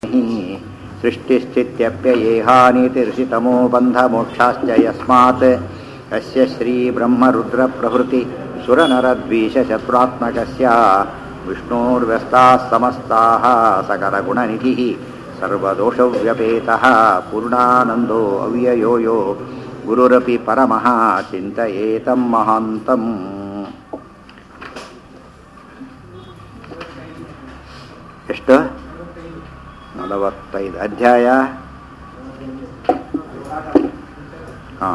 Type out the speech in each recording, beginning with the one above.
सृष्टिस्थित्यप्ययेहानीतिर्षितमो बन्धमोक्षाश्च यस्मात् अस्य श्रीब्रह्मरुद्रप्रभृति सुरनरद्वीषचतुरात्मकस्य विष्णोर्व्यस्ताः समस्ताः सकलगुणनिधिः सर्वदोषव्यपेतः पूर्णानन्दो अव्ययो यो गुरुरपि परमः चिन्तयेतं महान्तम् ಎಷ್ಟು ನಲವತ್ತೈದು ಅಧ್ಯಾಯ ಹಾಂ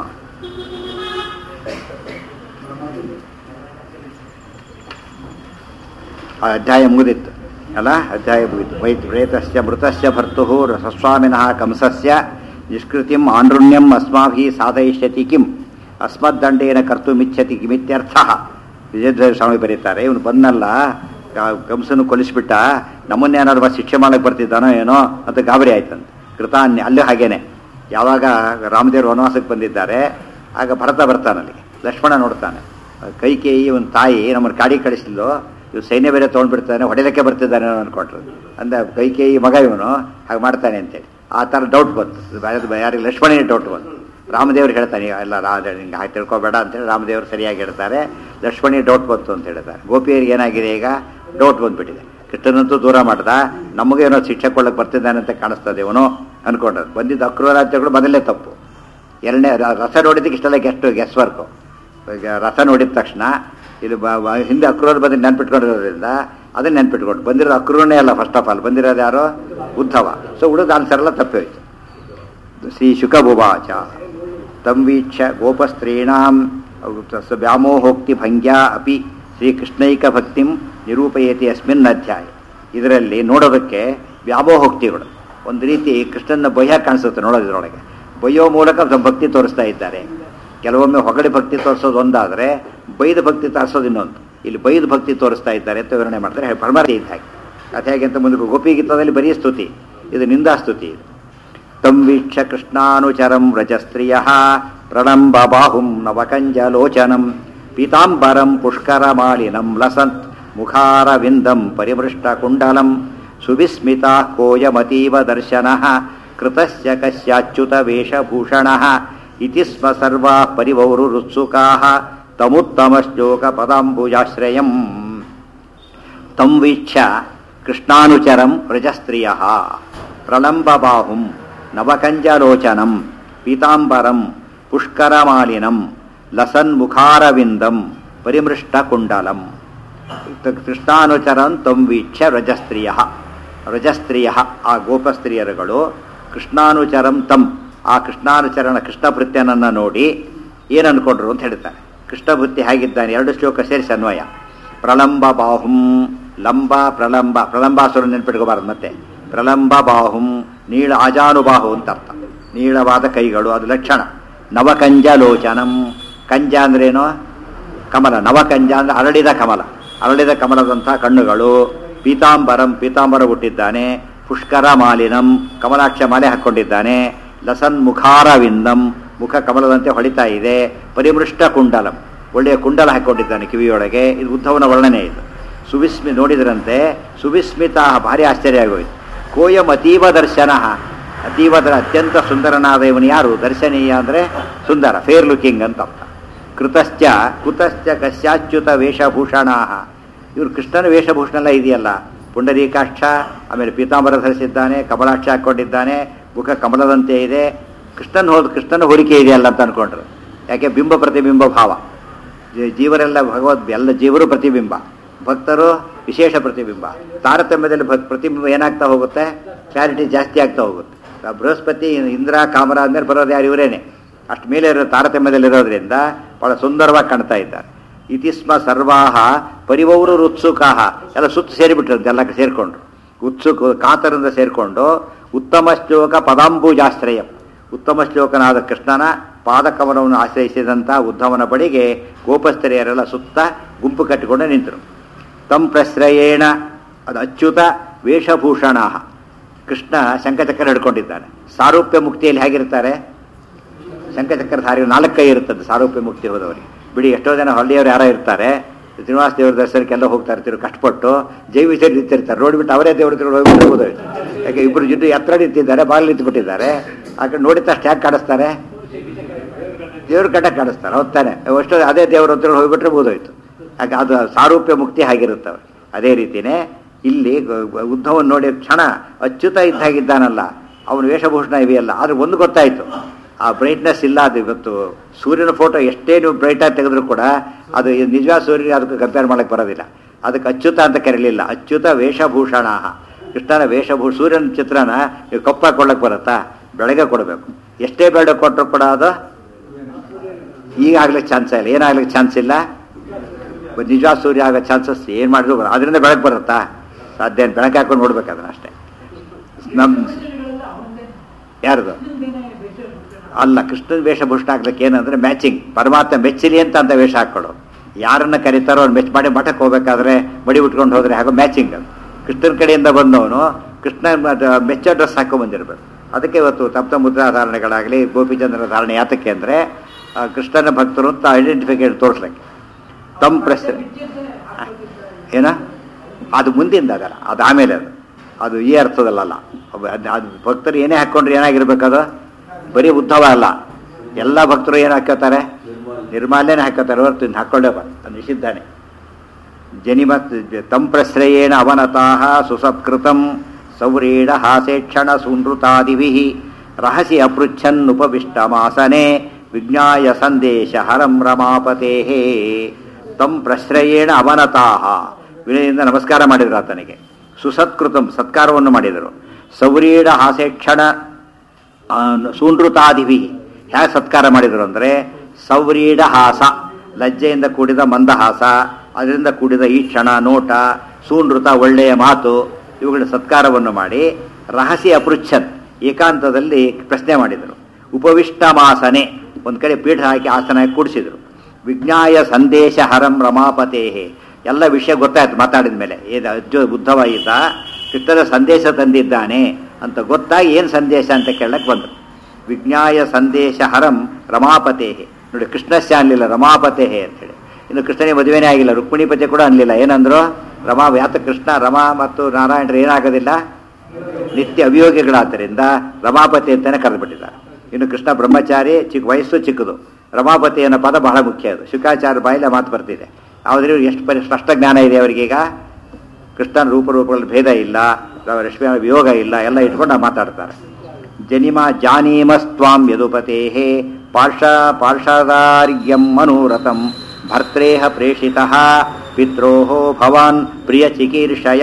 ಆ ಅಧ್ಯಾಯ ಮುಗಿದಿತ್ತು ಅಲ್ಲ ಅಧ್ಯಾಯ ಮುಗಿತು ವೈ ಪ್ರೇತಸ್ಯ ಮೃತಸ್ಯ ಭರ್ತು ಸಸ್ವಾಮಿನಃ ಕಂಸಸ್ಯ ನಿಷ್ಕೃತಿಂ ಆನೃಣ್ಯಂ ಅಸ್ಮಾಭಿ ಸಾಧಯಿಷ್ಯತಿ ಕಿಂ ಅಸ್ಮದ್ದಂಡೇನ ಕರ್ತುಮಿಚ್ಛತಿ ಕಿಮಿತ್ಯರ್ಥ ವಿಜಯಧ್ವರ ಸ್ವಾಮಿ ಬರೀತಾರೆ ಇವನು ಬಂದಲ್ಲ ಕಂಸನು ಕೊಲಿಸ್ಬಿಟ್ಟ ನಮ್ಮನ್ನೇನಾದ್ರು ಶಿಕ್ಷೆ ಮಾಡಕ್ಕೆ ಬರ್ತಿದ್ದಾನೋ ಏನೋ ಅಂತ ಗಾಬರಿ ಆಯ್ತಂತೆ ಕೃತಾನ್ಯ ಅಲ್ಲೂ ಹಾಗೇನೆ ಯಾವಾಗ ರಾಮದೇವರು ವನವಾಸಕ್ಕೆ ಬಂದಿದ್ದಾರೆ ಆಗ ಭರತ ಬರ್ತಾನಲ್ಲಿ ಲಕ್ಷ್ಮಣ ನೋಡ್ತಾನೆ ಕೈಕೇಯಿ ಇವನ್ ತಾಯಿ ನಮ್ಮನ್ನು ಕಾಡಿ ಕಳಿಸಿದ್ಲು ಇವ್ ಸೈನ್ಯ ಬೇರೆ ತೊಗೊಂಡ್ಬಿಡ್ತಾನೆ ಹೊಡೆಯಲಿಕ್ಕೆ ಬರ್ತಿದ್ದಾನೆ ಅನ್ಕೊಂಡ್ರು ಅಂದ್ರೆ ಕೈಕೇಯಿ ಮಗ ಇವನು ಹಾಗೆ ಮಾಡ್ತಾನೆ ಅಂತೇಳಿ ಆ ಥರ ಡೌಟ್ ಬಂತು ಯಾರಿಗೆ ಲಕ್ಷ್ಮಣನೇ ಡೌಟ್ ಬಂತು ರಾಮದೇವ್ರು ಹೇಳ್ತಾನೆ ಎಲ್ಲ ರಾ ಹಿಂಗೆ ಹಾಗೆ ತಿಳ್ಕೊಬೇಡ ಅಂತೇಳಿ ರಾಮದೇವರು ಸರಿಯಾಗಿ ಹೇಳ್ತಾರೆ ಲಕ್ಷ್ಮಣಿ ಡೌಟ್ ಬಂತು ಅಂತ ಹೇಳ್ತಾರೆ ಗೋಪಿಯರಿಗೆ ಏನಾಗಿದೆ ಈಗ ಡೌಟ್ ಬಂದ್ಬಿಟ್ಟಿದೆ ಕೃಷ್ಣನಂತೂ ದೂರ ಮಾಡ್ದ ನಮಗೇನೋ ಶಿಕ್ಷೆ ಕೊಡಕ್ಕೆ ಬರ್ತಿದ್ದಾನೆ ಅಂತ ಕಾಣಿಸ್ತದೆ ಇವನು ಅನ್ಕೊಂಡ್ರು ಬಂದಿದ್ದ ಅಕ್ರೂರಾಜ್ಯಗಳು ಮೊದಲೇ ತಪ್ಪು ಎರಡನೇ ರಸ ನೋಡಿದ್ದಕ್ಕೆ ಇಷ್ಟೆಲ್ಲ ಗೆಸ್ಟ್ ಗೆಸ್ ವರ್ಕು ಈಗ ರಸ ನೋಡಿದ ತಕ್ಷಣ ಇಲ್ಲಿ ಹಿಂದೆ ಅಕ್ರೂರ್ ಬಂದು ನೆನ್ಪಿಟ್ಕೊಂಡಿರೋದ್ರಿಂದ ಅದನ್ನ ನೆನ್ಪಿಟ್ಕೊಂಡು ಬಂದಿರೋ ಅಕ್ರೂರನೇ ಅಲ್ಲ ಫಸ್ಟ್ ಆಫ್ ಆಲ್ ಬಂದಿರೋದು ಯಾರು ಉದ್ಧವ ಸೊ ಉಳಿದ ಆನ್ಸರ್ ಎಲ್ಲ ತಪ್ಪಿ ಹೋಯ್ತು ಶ್ರೀ ಶುಕಭುವಾಚ ತಂವೀಕ್ಷ ಗೋಪಸ್ತ್ರೀಣಾಂ ವ್ಯಾಮೋಹೋಕ್ತಿ ಭಂಗ್ಯಾ ಅಪಿ ಶ್ರೀಕೃಷ್ಣೈಕ ಭಕ್ತಿಂ ನಿರೂಪಯತಿ ಅಸ್ಮಿನ್ ಅಧ್ಯಾಯ ಇದರಲ್ಲಿ ನೋಡೋದಕ್ಕೆ ವ್ಯಾಮೋಹೋಕ್ತಿಗಳು ಒಂದು ರೀತಿ ಕೃಷ್ಣನ ಬಯ್ಯ ಕಾಣಿಸುತ್ತೆ ನೋಡೋದ್ರೊಳಗೆ ಬಯ್ಯೋ ಮೂಲಕ ಭಕ್ತಿ ತೋರಿಸ್ತಾ ಇದ್ದಾರೆ ಕೆಲವೊಮ್ಮೆ ಹೊಗಳಿ ಭಕ್ತಿ ತೋರಿಸೋದು ಒಂದಾದರೆ ಬೈದ ಭಕ್ತಿ ತೋರಿಸೋದು ಇನ್ನೊಂದು ಇಲ್ಲಿ ಬೈದ ಭಕ್ತಿ ತೋರಿಸ್ತಾ ಇದ್ದಾರೆ ಅಂತ ವಿವರಣೆ ಮಾಡ್ತಾರೆ ಪರಮಾರ್ಥಿ ಇದ್ದ ಹಾಗೆ ಅದು ಹೇಗೆ ಅಂತ ಮುಂದೆ ಗೋಪಿಗೀತದಲ್ಲಿ ಬರೀ ಸ್ತುತಿ ಇದು ನಿಂದಾ ಸ್ತುತಿ ಇದು ತಂ ವೀಕ್ಷ ಕೃಷ್ಣಾನುಚರಂ ರಜಸ್ತ್ರಿಯ ಪ್ರಣಂಬ ಬಾಹುಂ ನವಕಂಜಲೋಚನಂ ಪೀತಾಂಬರಂ ಪುಷ್ಕರಮಾಲಿನಂ ಲಸಂತ್ ಮುಖಾರವಿಂದಂ ಪರಿಮೃಷ್ಟಕುಂಡಲಂ ಸುವಿಸ್ಮಿತಾ ಕೋಯಮತೀವ ದರ್ಶನ ಕೃತಸ್ಯ ಕಸ್ಯಾಚ್ಯುತ ವೇಷಭೂಷಣ ಇತಿ ಸ್ಮ ಸರ್ವಾ ಪರಿವೌರುರುತ್ಸುಕಾ ತಮುತ್ತಮಶ್ಲೋಕ ಪದಾಂಬುಜಾಶ್ರಯಂ ತಂ ವೀಕ್ಷ ಕೃಷ್ಣಾನುಚರಂ ವ್ರಜಸ್ತ್ರಿಯ ಪ್ರಲಂಬಬಾಹುಂ ನವಕಂಜಲೋಚನಂ ಪೀತಾಂಬರಂ ಪುಷ್ಕರಮಾಲಿನಂ ಲಸನ್ಮುಖಾರವಿಂದಂ ಪರಿಮೃಷ್ಟಕುಂಡಲಂ ಕೃಷ್ಣಾನುಚರಂ ತಂ ವೀಕ್ಷ ವ್ರಜಸ್ತ್ರಿಯ ವ್ರಜಸ್ತ್ರಿಯ ಆ ಗೋಪಸ್ತ್ರೀಯರುಗಳು ಕೃಷ್ಣಾನುಚರಂ ತಂ ಆ ಕೃಷ್ಣಾನುಚರಣ ಕೃಷ್ಣಭೃತ್ಯನನ್ನು ನೋಡಿ ಏನು ಅನ್ಕೊಂಡ್ರು ಅಂತ ಹೇಳ್ತಾರೆ ಕೃಷ್ಣಭೃತ್ಯ ಹೇಗಿದ್ದಾನೆ ಎರಡು ಶ್ಲೋಕ ಸೇರಿಸಿ ಅನ್ವಯ ಪ್ರಲಂಬ ಬಾಹುಂ ಲಂಬ ಪ್ರಲಂಬ ಪ್ರಲಂಬಾಸುರ ನೆನ್ಪಿಟ್ಕೋಬಾರದು ಮತ್ತೆ ಪ್ರಲಂಬ ಬಾಹುಂ ನೀಳ ಆಜಾನುಬಾಹು ಅಂತ ಅರ್ಥ ನೀಳವಾದ ಕೈಗಳು ಅದು ಲಕ್ಷಣ ನವಕಂಜ ಲೋಚನಂ ಕಂಜ ಅಂದ್ರೇನು ಕಮಲ ನವಕಂಜ ಅಂದ್ರೆ ಅರಳಿದ ಕಮಲ ಅರಳಿದ ಕಮಲದಂತಹ ಕಣ್ಣುಗಳು ಪೀತಾಂಬರಂ ಪೀತಾಂಬರ ಹುಟ್ಟಿದ್ದಾನೆ ಪುಷ್ಕರ ಮಾಲಿನಂ ಕಮಲಾಕ್ಷ ಮಾಲೆ ಹಾಕ್ಕೊಂಡಿದ್ದಾನೆ ಲಸನ್ ಮುಖಾರವಿಂದಂ ಮುಖ ಕಮಲದಂತೆ ಹೊಳಿತಾ ಇದೆ ಪರಿಮೃಷ್ಟ ಕುಂಡಲಂ ಒಳ್ಳೆಯ ಕುಂಡಲ ಹಾಕೊಂಡಿದ್ದಾನೆ ಕಿವಿಯೊಳಗೆ ಇದು ಉದ್ಧವನ ವರ್ಣನೆ ಇದು ಸುವಿಸ್ಮಿ ನೋಡಿದ್ರಂತೆ ಸುವಿಸ್ಮಿತ ಭಾರಿ ಆಶ್ಚರ್ಯ ಆಗೋಯ್ತು ಕೋಯಂ ಅತೀವ ದರ್ಶನ ಅತೀವ ಅತ್ಯಂತ ಸುಂದರನಾದ ಇವನು ಯಾರು ದರ್ಶನೀಯ ಅಂದರೆ ಸುಂದರ ಫೇರ್ ಲುಕಿಂಗ್ ಅಂತ ಅರ್ಥ ಕೃತಶ್ಚ ಕುತಶ್ಚ ಕಶ್ಯಾಚ್ಯುತ ವೇಷಭೂಷಣ ಇವರು ಕೃಷ್ಣನ ವೇಷಭೂಷಣ ಎಲ್ಲ ಇದೆಯಲ್ಲ ಪುಂಡರೀಕಾಕ್ಷ ಆಮೇಲೆ ಪೀತಾಂಬರ ಧರಿಸಿದ್ದಾನೆ ಕಮಲಾಕ್ಷ ಹಾಕ್ಕೊಂಡಿದ್ದಾನೆ ಮುಖ ಕಮಲದಂತೆ ಇದೆ ಕೃಷ್ಣನ್ ಹೋದ ಕೃಷ್ಣನ ಹೋಲಿಕೆ ಇದೆಯಲ್ಲ ಅಂತ ಅನ್ಕೊಂಡ್ರು ಯಾಕೆ ಬಿಂಬ ಪ್ರತಿಬಿಂಬ ಭಾವ ಜೀವರೆಲ್ಲ ಭಗವದ್ ಎಲ್ಲ ಜೀವರು ಪ್ರತಿಬಿಂಬ ಭಕ್ತರು ವಿಶೇಷ ಪ್ರತಿಬಿಂಬ ತಾರತಮ್ಯದಲ್ಲಿ ಪ್ರತಿಬಿಂಬ ಏನಾಗ್ತಾ ಹೋಗುತ್ತೆ ಕ್ಲಾರಿಟಿ ಜಾಸ್ತಿ ಆಗ್ತಾ ಹೋಗುತ್ತೆ ಬೃಹಸ್ಪತಿ ಇಂದ್ರ ಕಾಮರ ಅಂದ್ಮೇಲೆ ಬರೋದು ಯಾರು ಇವರೇನೆ ಅಷ್ಟು ಮೇಲೆ ಇರೋ ತಾರತಮ್ಯದಲ್ಲಿರೋದ್ರಿಂದ ಬಹಳ ಸುಂದರವಾಗಿ ಕಾಣ್ತಾ ಇದ್ದಾರೆ ಇತಿಸ್ಮ ಸರ್ವಾಹ ಪರಿವೌರು ಉತ್ಸುಕಾಹ ಎಲ್ಲ ಸುತ್ತು ಸೇರಿಬಿಟ್ರಂತೆ ಎಲ್ಲ ಸೇರಿಕೊಂಡ್ರು ಉತ್ಸುಕ ಕಾತರಿಂದ ಸೇರಿಕೊಂಡು ಉತ್ತಮ ಶ್ಲೋಕ ಪದಾಂಬುಜಾಶ್ರಯ ಉತ್ತಮ ಶ್ಲೋಕನಾದ ಕೃಷ್ಣನ ಪಾದಕಮಲವನ್ನು ಆಶ್ರಯಿಸಿದಂಥ ಉದ್ಧವನ ಬಳಿಗೆ ಗೋಪಸ್ಥರಿಯರೆಲ್ಲ ಸುತ್ತ ಗುಂಪು ಕಟ್ಟಿಕೊಂಡು ನಿಂತರು ತಂ ಪ್ರಶ್ರಯೇಣ ಅದು ಅಚ್ಯುತ ವೇಷಭೂಷಣ ಕೃಷ್ಣ ಶಂಖಚಕ್ರ ಹಿಡ್ಕೊಂಡಿದ್ದಾನೆ ಸಾರೂಪ್ಯ ಮುಕ್ತಿಯಲ್ಲಿ ಹೇಗಿರ್ತಾರೆ ಶಂಖಚಕ್ರ ಧಾರಿ ನಾಲ್ಕು ಕೈ ಇರುತ್ತದೆ ಸಾರೂಪ್ಯ ಮುಕ್ತಿ ಹೋದವರಿಗೆ ಬಿಡಿ ಎಷ್ಟೋ ಜನ ಹಳ್ಳಿಯವರು ಯಾರೋ ಇರ್ತಾರೆ ಶ್ರೀನಿವಾಸ ದೇವ್ರ ದರ್ಶನಕ್ಕೆಲ್ಲ ಹೋಗ್ತಾ ಇರ್ತೀವಿ ಕಷ್ಟಪಟ್ಟು ಜೈವಿಸರಿ ನಿಂತಿರ್ತಾರೆ ನೋಡಿಬಿಟ್ಟು ಅವರೇ ದೇವ್ರ ಹತ್ರ ಹೋಗಿ ಹೋಗೋದು ಯಾಕೆ ಇಬ್ಬರು ಜೊತೆ ಎತ್ತರ ನಿಂತಿದ್ದಾರೆ ಬಾಗಿಲು ನಿಂತುಬಿಟ್ಟಿದ್ದಾರೆ ಆ ಕಡೆ ನೋಡಿದ ತಕ್ಷಣ ಯಾಕೆ ಕಾಣಿಸ್ತಾರೆ ದೇವ್ರ ಕಟ್ಟ ಕಾಣಿಸ್ತಾರೆ ಹೋಗ್ತಾನೆ ಅಷ್ಟು ಅದೇ ದೇವ್ರ ಹತ್ರ ಹೋಗ್ಬಿಟ್ರೆ ಬೋದೋಯ್ತು ಯಾಕೆ ಅದು ಸಾರೂಪ್ಯ ಮುಕ್ತಿ ಆಗಿರುತ್ತವೆ ಅದೇ ರೀತಿನೇ ಇಲ್ಲಿ ಗ- ಉದ್ಧವನ್ ನೋಡಿ ಕ್ಷಣ ಅಚ್ಯುತ ಇದ್ದಾಗಿದ್ದಾನಲ್ಲ ಅವನ ವೇಷಭೂಷಣ ಇವೆಯಲ್ಲ ಆದ್ರೆ ಒಂದು ಗೊತ್ತಾಯ್ತು ಆ ಬ್ರೈಟ್ನೆಸ್ ಇಲ್ಲ ಅದು ಇವತ್ತು ಸೂರ್ಯನ ಫೋಟೋ ಎಷ್ಟೇ ನೀವು ಬ್ರೈಟಾಗಿ ತೆಗೆದ್ರು ಕೂಡ ಅದು ನಿಜವಾದ ಸೂರ್ಯ ಅದಕ್ಕೆ ಕಂಪೇರ್ ಮಾಡಕ್ಕೆ ಬರೋದಿಲ್ಲ ಅದಕ್ಕೆ ಅಚ್ಯುತ ಅಂತ ಕರೀಲಿಲ್ಲ ಅಚ್ಯುತ ವೇಷಭೂಷಣ ಕೃಷ್ಣನ ವೇಷಭೂ ಸೂರ್ಯನ ಚಿತ್ರನ ನೀವು ಕಪ್ಪಾಕೊಳ್ಳಕ್ಕೆ ಬರುತ್ತಾ ಬೆಳಗ್ಗೆ ಕೊಡಬೇಕು ಎಷ್ಟೇ ಬೆಳಗ್ಗೆ ಕೊಟ್ಟರು ಕೂಡ ಅದು ಈಗ ಆಗ್ಲಿಕ್ಕೆ ಚಾನ್ಸ್ ಇಲ್ಲ ಏನಾಗ್ಲಿಕ್ಕೆ ಚಾನ್ಸ್ ಇಲ್ಲ ನಿಜವಾದ ಸೂರ್ಯ ಆಗೋ ಚಾನ್ಸಸ್ ಏನು ಮಾಡಿದ್ರು ಬರ ಅದರಿಂದ ಬೆಳಗ್ಗೆ ಬರುತ್ತಾ ಸಾಧ್ಯ ಇಲ್ಲ. ಬೆಳಗ್ಗೆ ಹಾಕೊಂಡು ನೋಡ್ಬೇಕು ಅದನ್ನ ಅಷ್ಟೇ ನಮ್ಮ ಯಾರ್ದು ಅಲ್ಲ ಕೃಷ್ಣನ ವೇಷಭೂಷಣ ಹಾಕ್ಲಿಕ್ಕೆ ಏನಂದ್ರೆ ಮ್ಯಾಚಿಂಗ್ ಪರಮಾತ್ಮ ಮೆಚ್ಚಲಿ ಅಂತ ಅಂತ ವೇಷ ಹಾಕ್ಕೊಡು ಯಾರನ್ನ ಕರೀತಾರೋ ಅವ್ನು ಮೆಚ್ ಮಾಡಿ ಮಠಕ್ಕೆ ಹೋಗ್ಬೇಕಾದ್ರೆ ಮಡಿ ಉಟ್ಕೊಂಡು ಹೋದ್ರೆ ಹಾಗೋ ಮ್ಯಾಚಿಂಗ್ ಅದು ಕೃಷ್ಣನ ಕಡೆಯಿಂದ ಬಂದವನು ಕೃಷ್ಣ ಮೆಚ್ಚೋ ಡ್ರೆಸ್ ಹಾಕೊ ಬಂದಿರ್ಬೇಕು ಅದಕ್ಕೆ ಇವತ್ತು ತಪ್ತ ಮುದ್ರಾ ಧಾರಣೆಗಳಾಗಲಿ ಗೋಪಿಚಂದ್ರನ ಧಾರಣೆ ಯಾತಕ್ಕೆ ಅಂದರೆ ಕೃಷ್ಣನ ಭಕ್ತರು ಅಂತ ಐಡೆಂಟಿಫಿಕೇಟ್ ತೋರಿಸ್ಲಿಕ್ಕೆ ತಮ್ಮ ಪ್ರಶ್ನೆ ಏನ ಅದು ಮುಂದಿಂದ ಅದಲ್ಲ ಅದು ಆಮೇಲೆ ಅದು ಅದು ಈ ಅರ್ಥದಲ್ಲಲ್ಲ ಅವ್- ಅದ್- ಅದು ಭಕ್ತರು ಏನೇ ಹಾಕ್ಕೊಂಡ್ರೆ ಏನಾಗಿರ್ಬೇಕದು ಬರೀ ಉದ್ಧವ ಅಲ್ಲ ಎಲ್ಲ ಭಕ್ತರು ಏನು ಹಾಕೋತಾರೆ ನಿರ್ಮಾಲ್ಯನೇ ಹಾಕೋತಾರೆ ಹೊರತು ಇನ್ನು ಹಾಕ್ಕೊಳ್ಳೇಬಾರ್ದು ಅದು ನಿಷಿದ್ಧಾನೆ ಜನಿಮತ್ ತಂಪ್ರಶ್ರಯೇಣ ಅವನತಾಹ ಸುಸತ್ಕೃತಂ ಸೌರೀಢ ಹಾಸೇಕ್ಷಣ ಸುನೃತಾದಿಭಿ ರಹಸಿ ಅಪೃಚ್ಛನ್ ಉಪವಿಷ್ಟಮಾಸನೆ ವಿಜ್ಞಾಯ ಸಂದೇಶ ಹರಂ ರಮಾಪತೆ ತಂ ಪ್ರಶ್ರಯೇಣ ಅವನತಾಹ ವಿನಯದಿಂದ ನಮಸ್ಕಾರ ಮಾಡಿದ್ರು ಆತನಿಗೆ ಸುಸತ್ಕೃತಂ ಸತ್ಕಾರವನ್ನು ಮಾಡಿದರು ಸೌರೀಢ ಹಾಸೇಕ್ಷಣ ಸೂನೃತಾದಿಭಿ ಹೇಗೆ ಸತ್ಕಾರ ಮಾಡಿದರು ಅಂದರೆ ಸೌರೀಢ ಹಾಸ ಲಜ್ಜೆಯಿಂದ ಕೂಡಿದ ಮಂದಹಾಸ ಅದರಿಂದ ಕೂಡಿದ ಈ ಕ್ಷಣ ನೋಟ ಸೂನೃತ ಒಳ್ಳೆಯ ಮಾತು ಇವುಗಳ ಸತ್ಕಾರವನ್ನು ಮಾಡಿ ರಹಸ್ಯ ಅಪೃಚ್ಛನ್ ಏಕಾಂತದಲ್ಲಿ ಪ್ರಶ್ನೆ ಮಾಡಿದರು ಉಪವಿಷ್ಟಮಾಸನೆ ಒಂದು ಕಡೆ ಪೀಠ ಹಾಕಿ ಆಸನ ಹಾಕಿ ಕೂಡಿಸಿದರು ವಿಜ್ಞಾಯ ಸಂದೇಶ ಹರಂ ರಮಾಪತೇಹೆ ಎಲ್ಲ ವಿಷಯ ಗೊತ್ತಾಯ್ತು ಮಾತಾಡಿದ ಮೇಲೆ ಏನು ಅಜ್ಜು ಬುದ್ಧವ ಈತ ಕೃಷ್ಣನ ಸಂದೇಶ ತಂದಿದ್ದಾನೆ ಅಂತ ಗೊತ್ತಾಗಿ ಏನು ಸಂದೇಶ ಅಂತ ಕೇಳಕ್ಕೆ ಬಂದರು ವಿಜ್ಞಾಯ ಸಂದೇಶ ಹರಂ ರಮಾಪತೇಹೆ ನೋಡಿ ಕೃಷ್ಣಸ್ಯ ಅನ್ಲಿಲ್ಲ ರಮಾಪತೇಹೆ ಅಂತೇಳಿ ಇನ್ನು ಕೃಷ್ಣನಿಗೆ ಮದುವೆನೇ ಆಗಿಲ್ಲ ರುಕ್ಮಿಣಿಪತಿ ಕೂಡ ಅನ್ಲಿಲ್ಲ ಏನಂದ್ರು ರಮಾ ಯಾತ ಕೃಷ್ಣ ರಮಾ ಮತ್ತು ನಾರಾಯಣರು ಏನಾಗೋದಿಲ್ಲ ನಿತ್ಯ ಅಭಿಯೋಗಿಗಳಾದ್ದರಿಂದ ರಮಾಪತಿ ಅಂತಾನೆ ಕರೆದುಬಿಟ್ಟಿದ್ದಾರೆ ಇನ್ನು ಕೃಷ್ಣ ಬ್ರಹ್ಮಚಾರಿ ಚಿಕ್ಕ ವಯಸ್ಸು ಚಿಕ್ಕದು ರಮಾಪತಿ ಅನ್ನೋ ಪದ ಬಹಳ ಮುಖ್ಯ ಅದು ಶುಕಾಚಾರ್ಯ ಬಾಯಿಲೆ ಮಾತು ಬರ್ತಿದೆ ಯಾವುದ್ರೂ ಎಷ್ಟು ಪರಿ ಸ್ಪಷ್ಟ ಜ್ಞಾನ ಇದೆ ಅವರಿಗೀಗ ಕೃಷ್ಣನ ರೂಪರೂಪಗಳಲ್ಲಿ ಭೇದ ಇಲ್ಲ ರಶ್ಮಿ ವಿಯೋಗ ಇಲ್ಲ ಎಲ್ಲ ಇಟ್ಕೊಂಡು ನಾವು ಮಾತಾಡ್ತಾರೆ ಜನಿಮ ಜಾನೀಮಸ್ತ್ವಾಂ ಯದುಪತೆ ಪಾರ್ಷ ಪಾರ್ಷದಾರ್ಯಂ ಮನೋರಥಂ ಭರ್ತೇಹ ಪ್ರೇಷಿತ ಪಿತ್ರೋ ಭವಾನ್ ಪ್ರಿಯ ಚಿಕೀರ್ಷಯ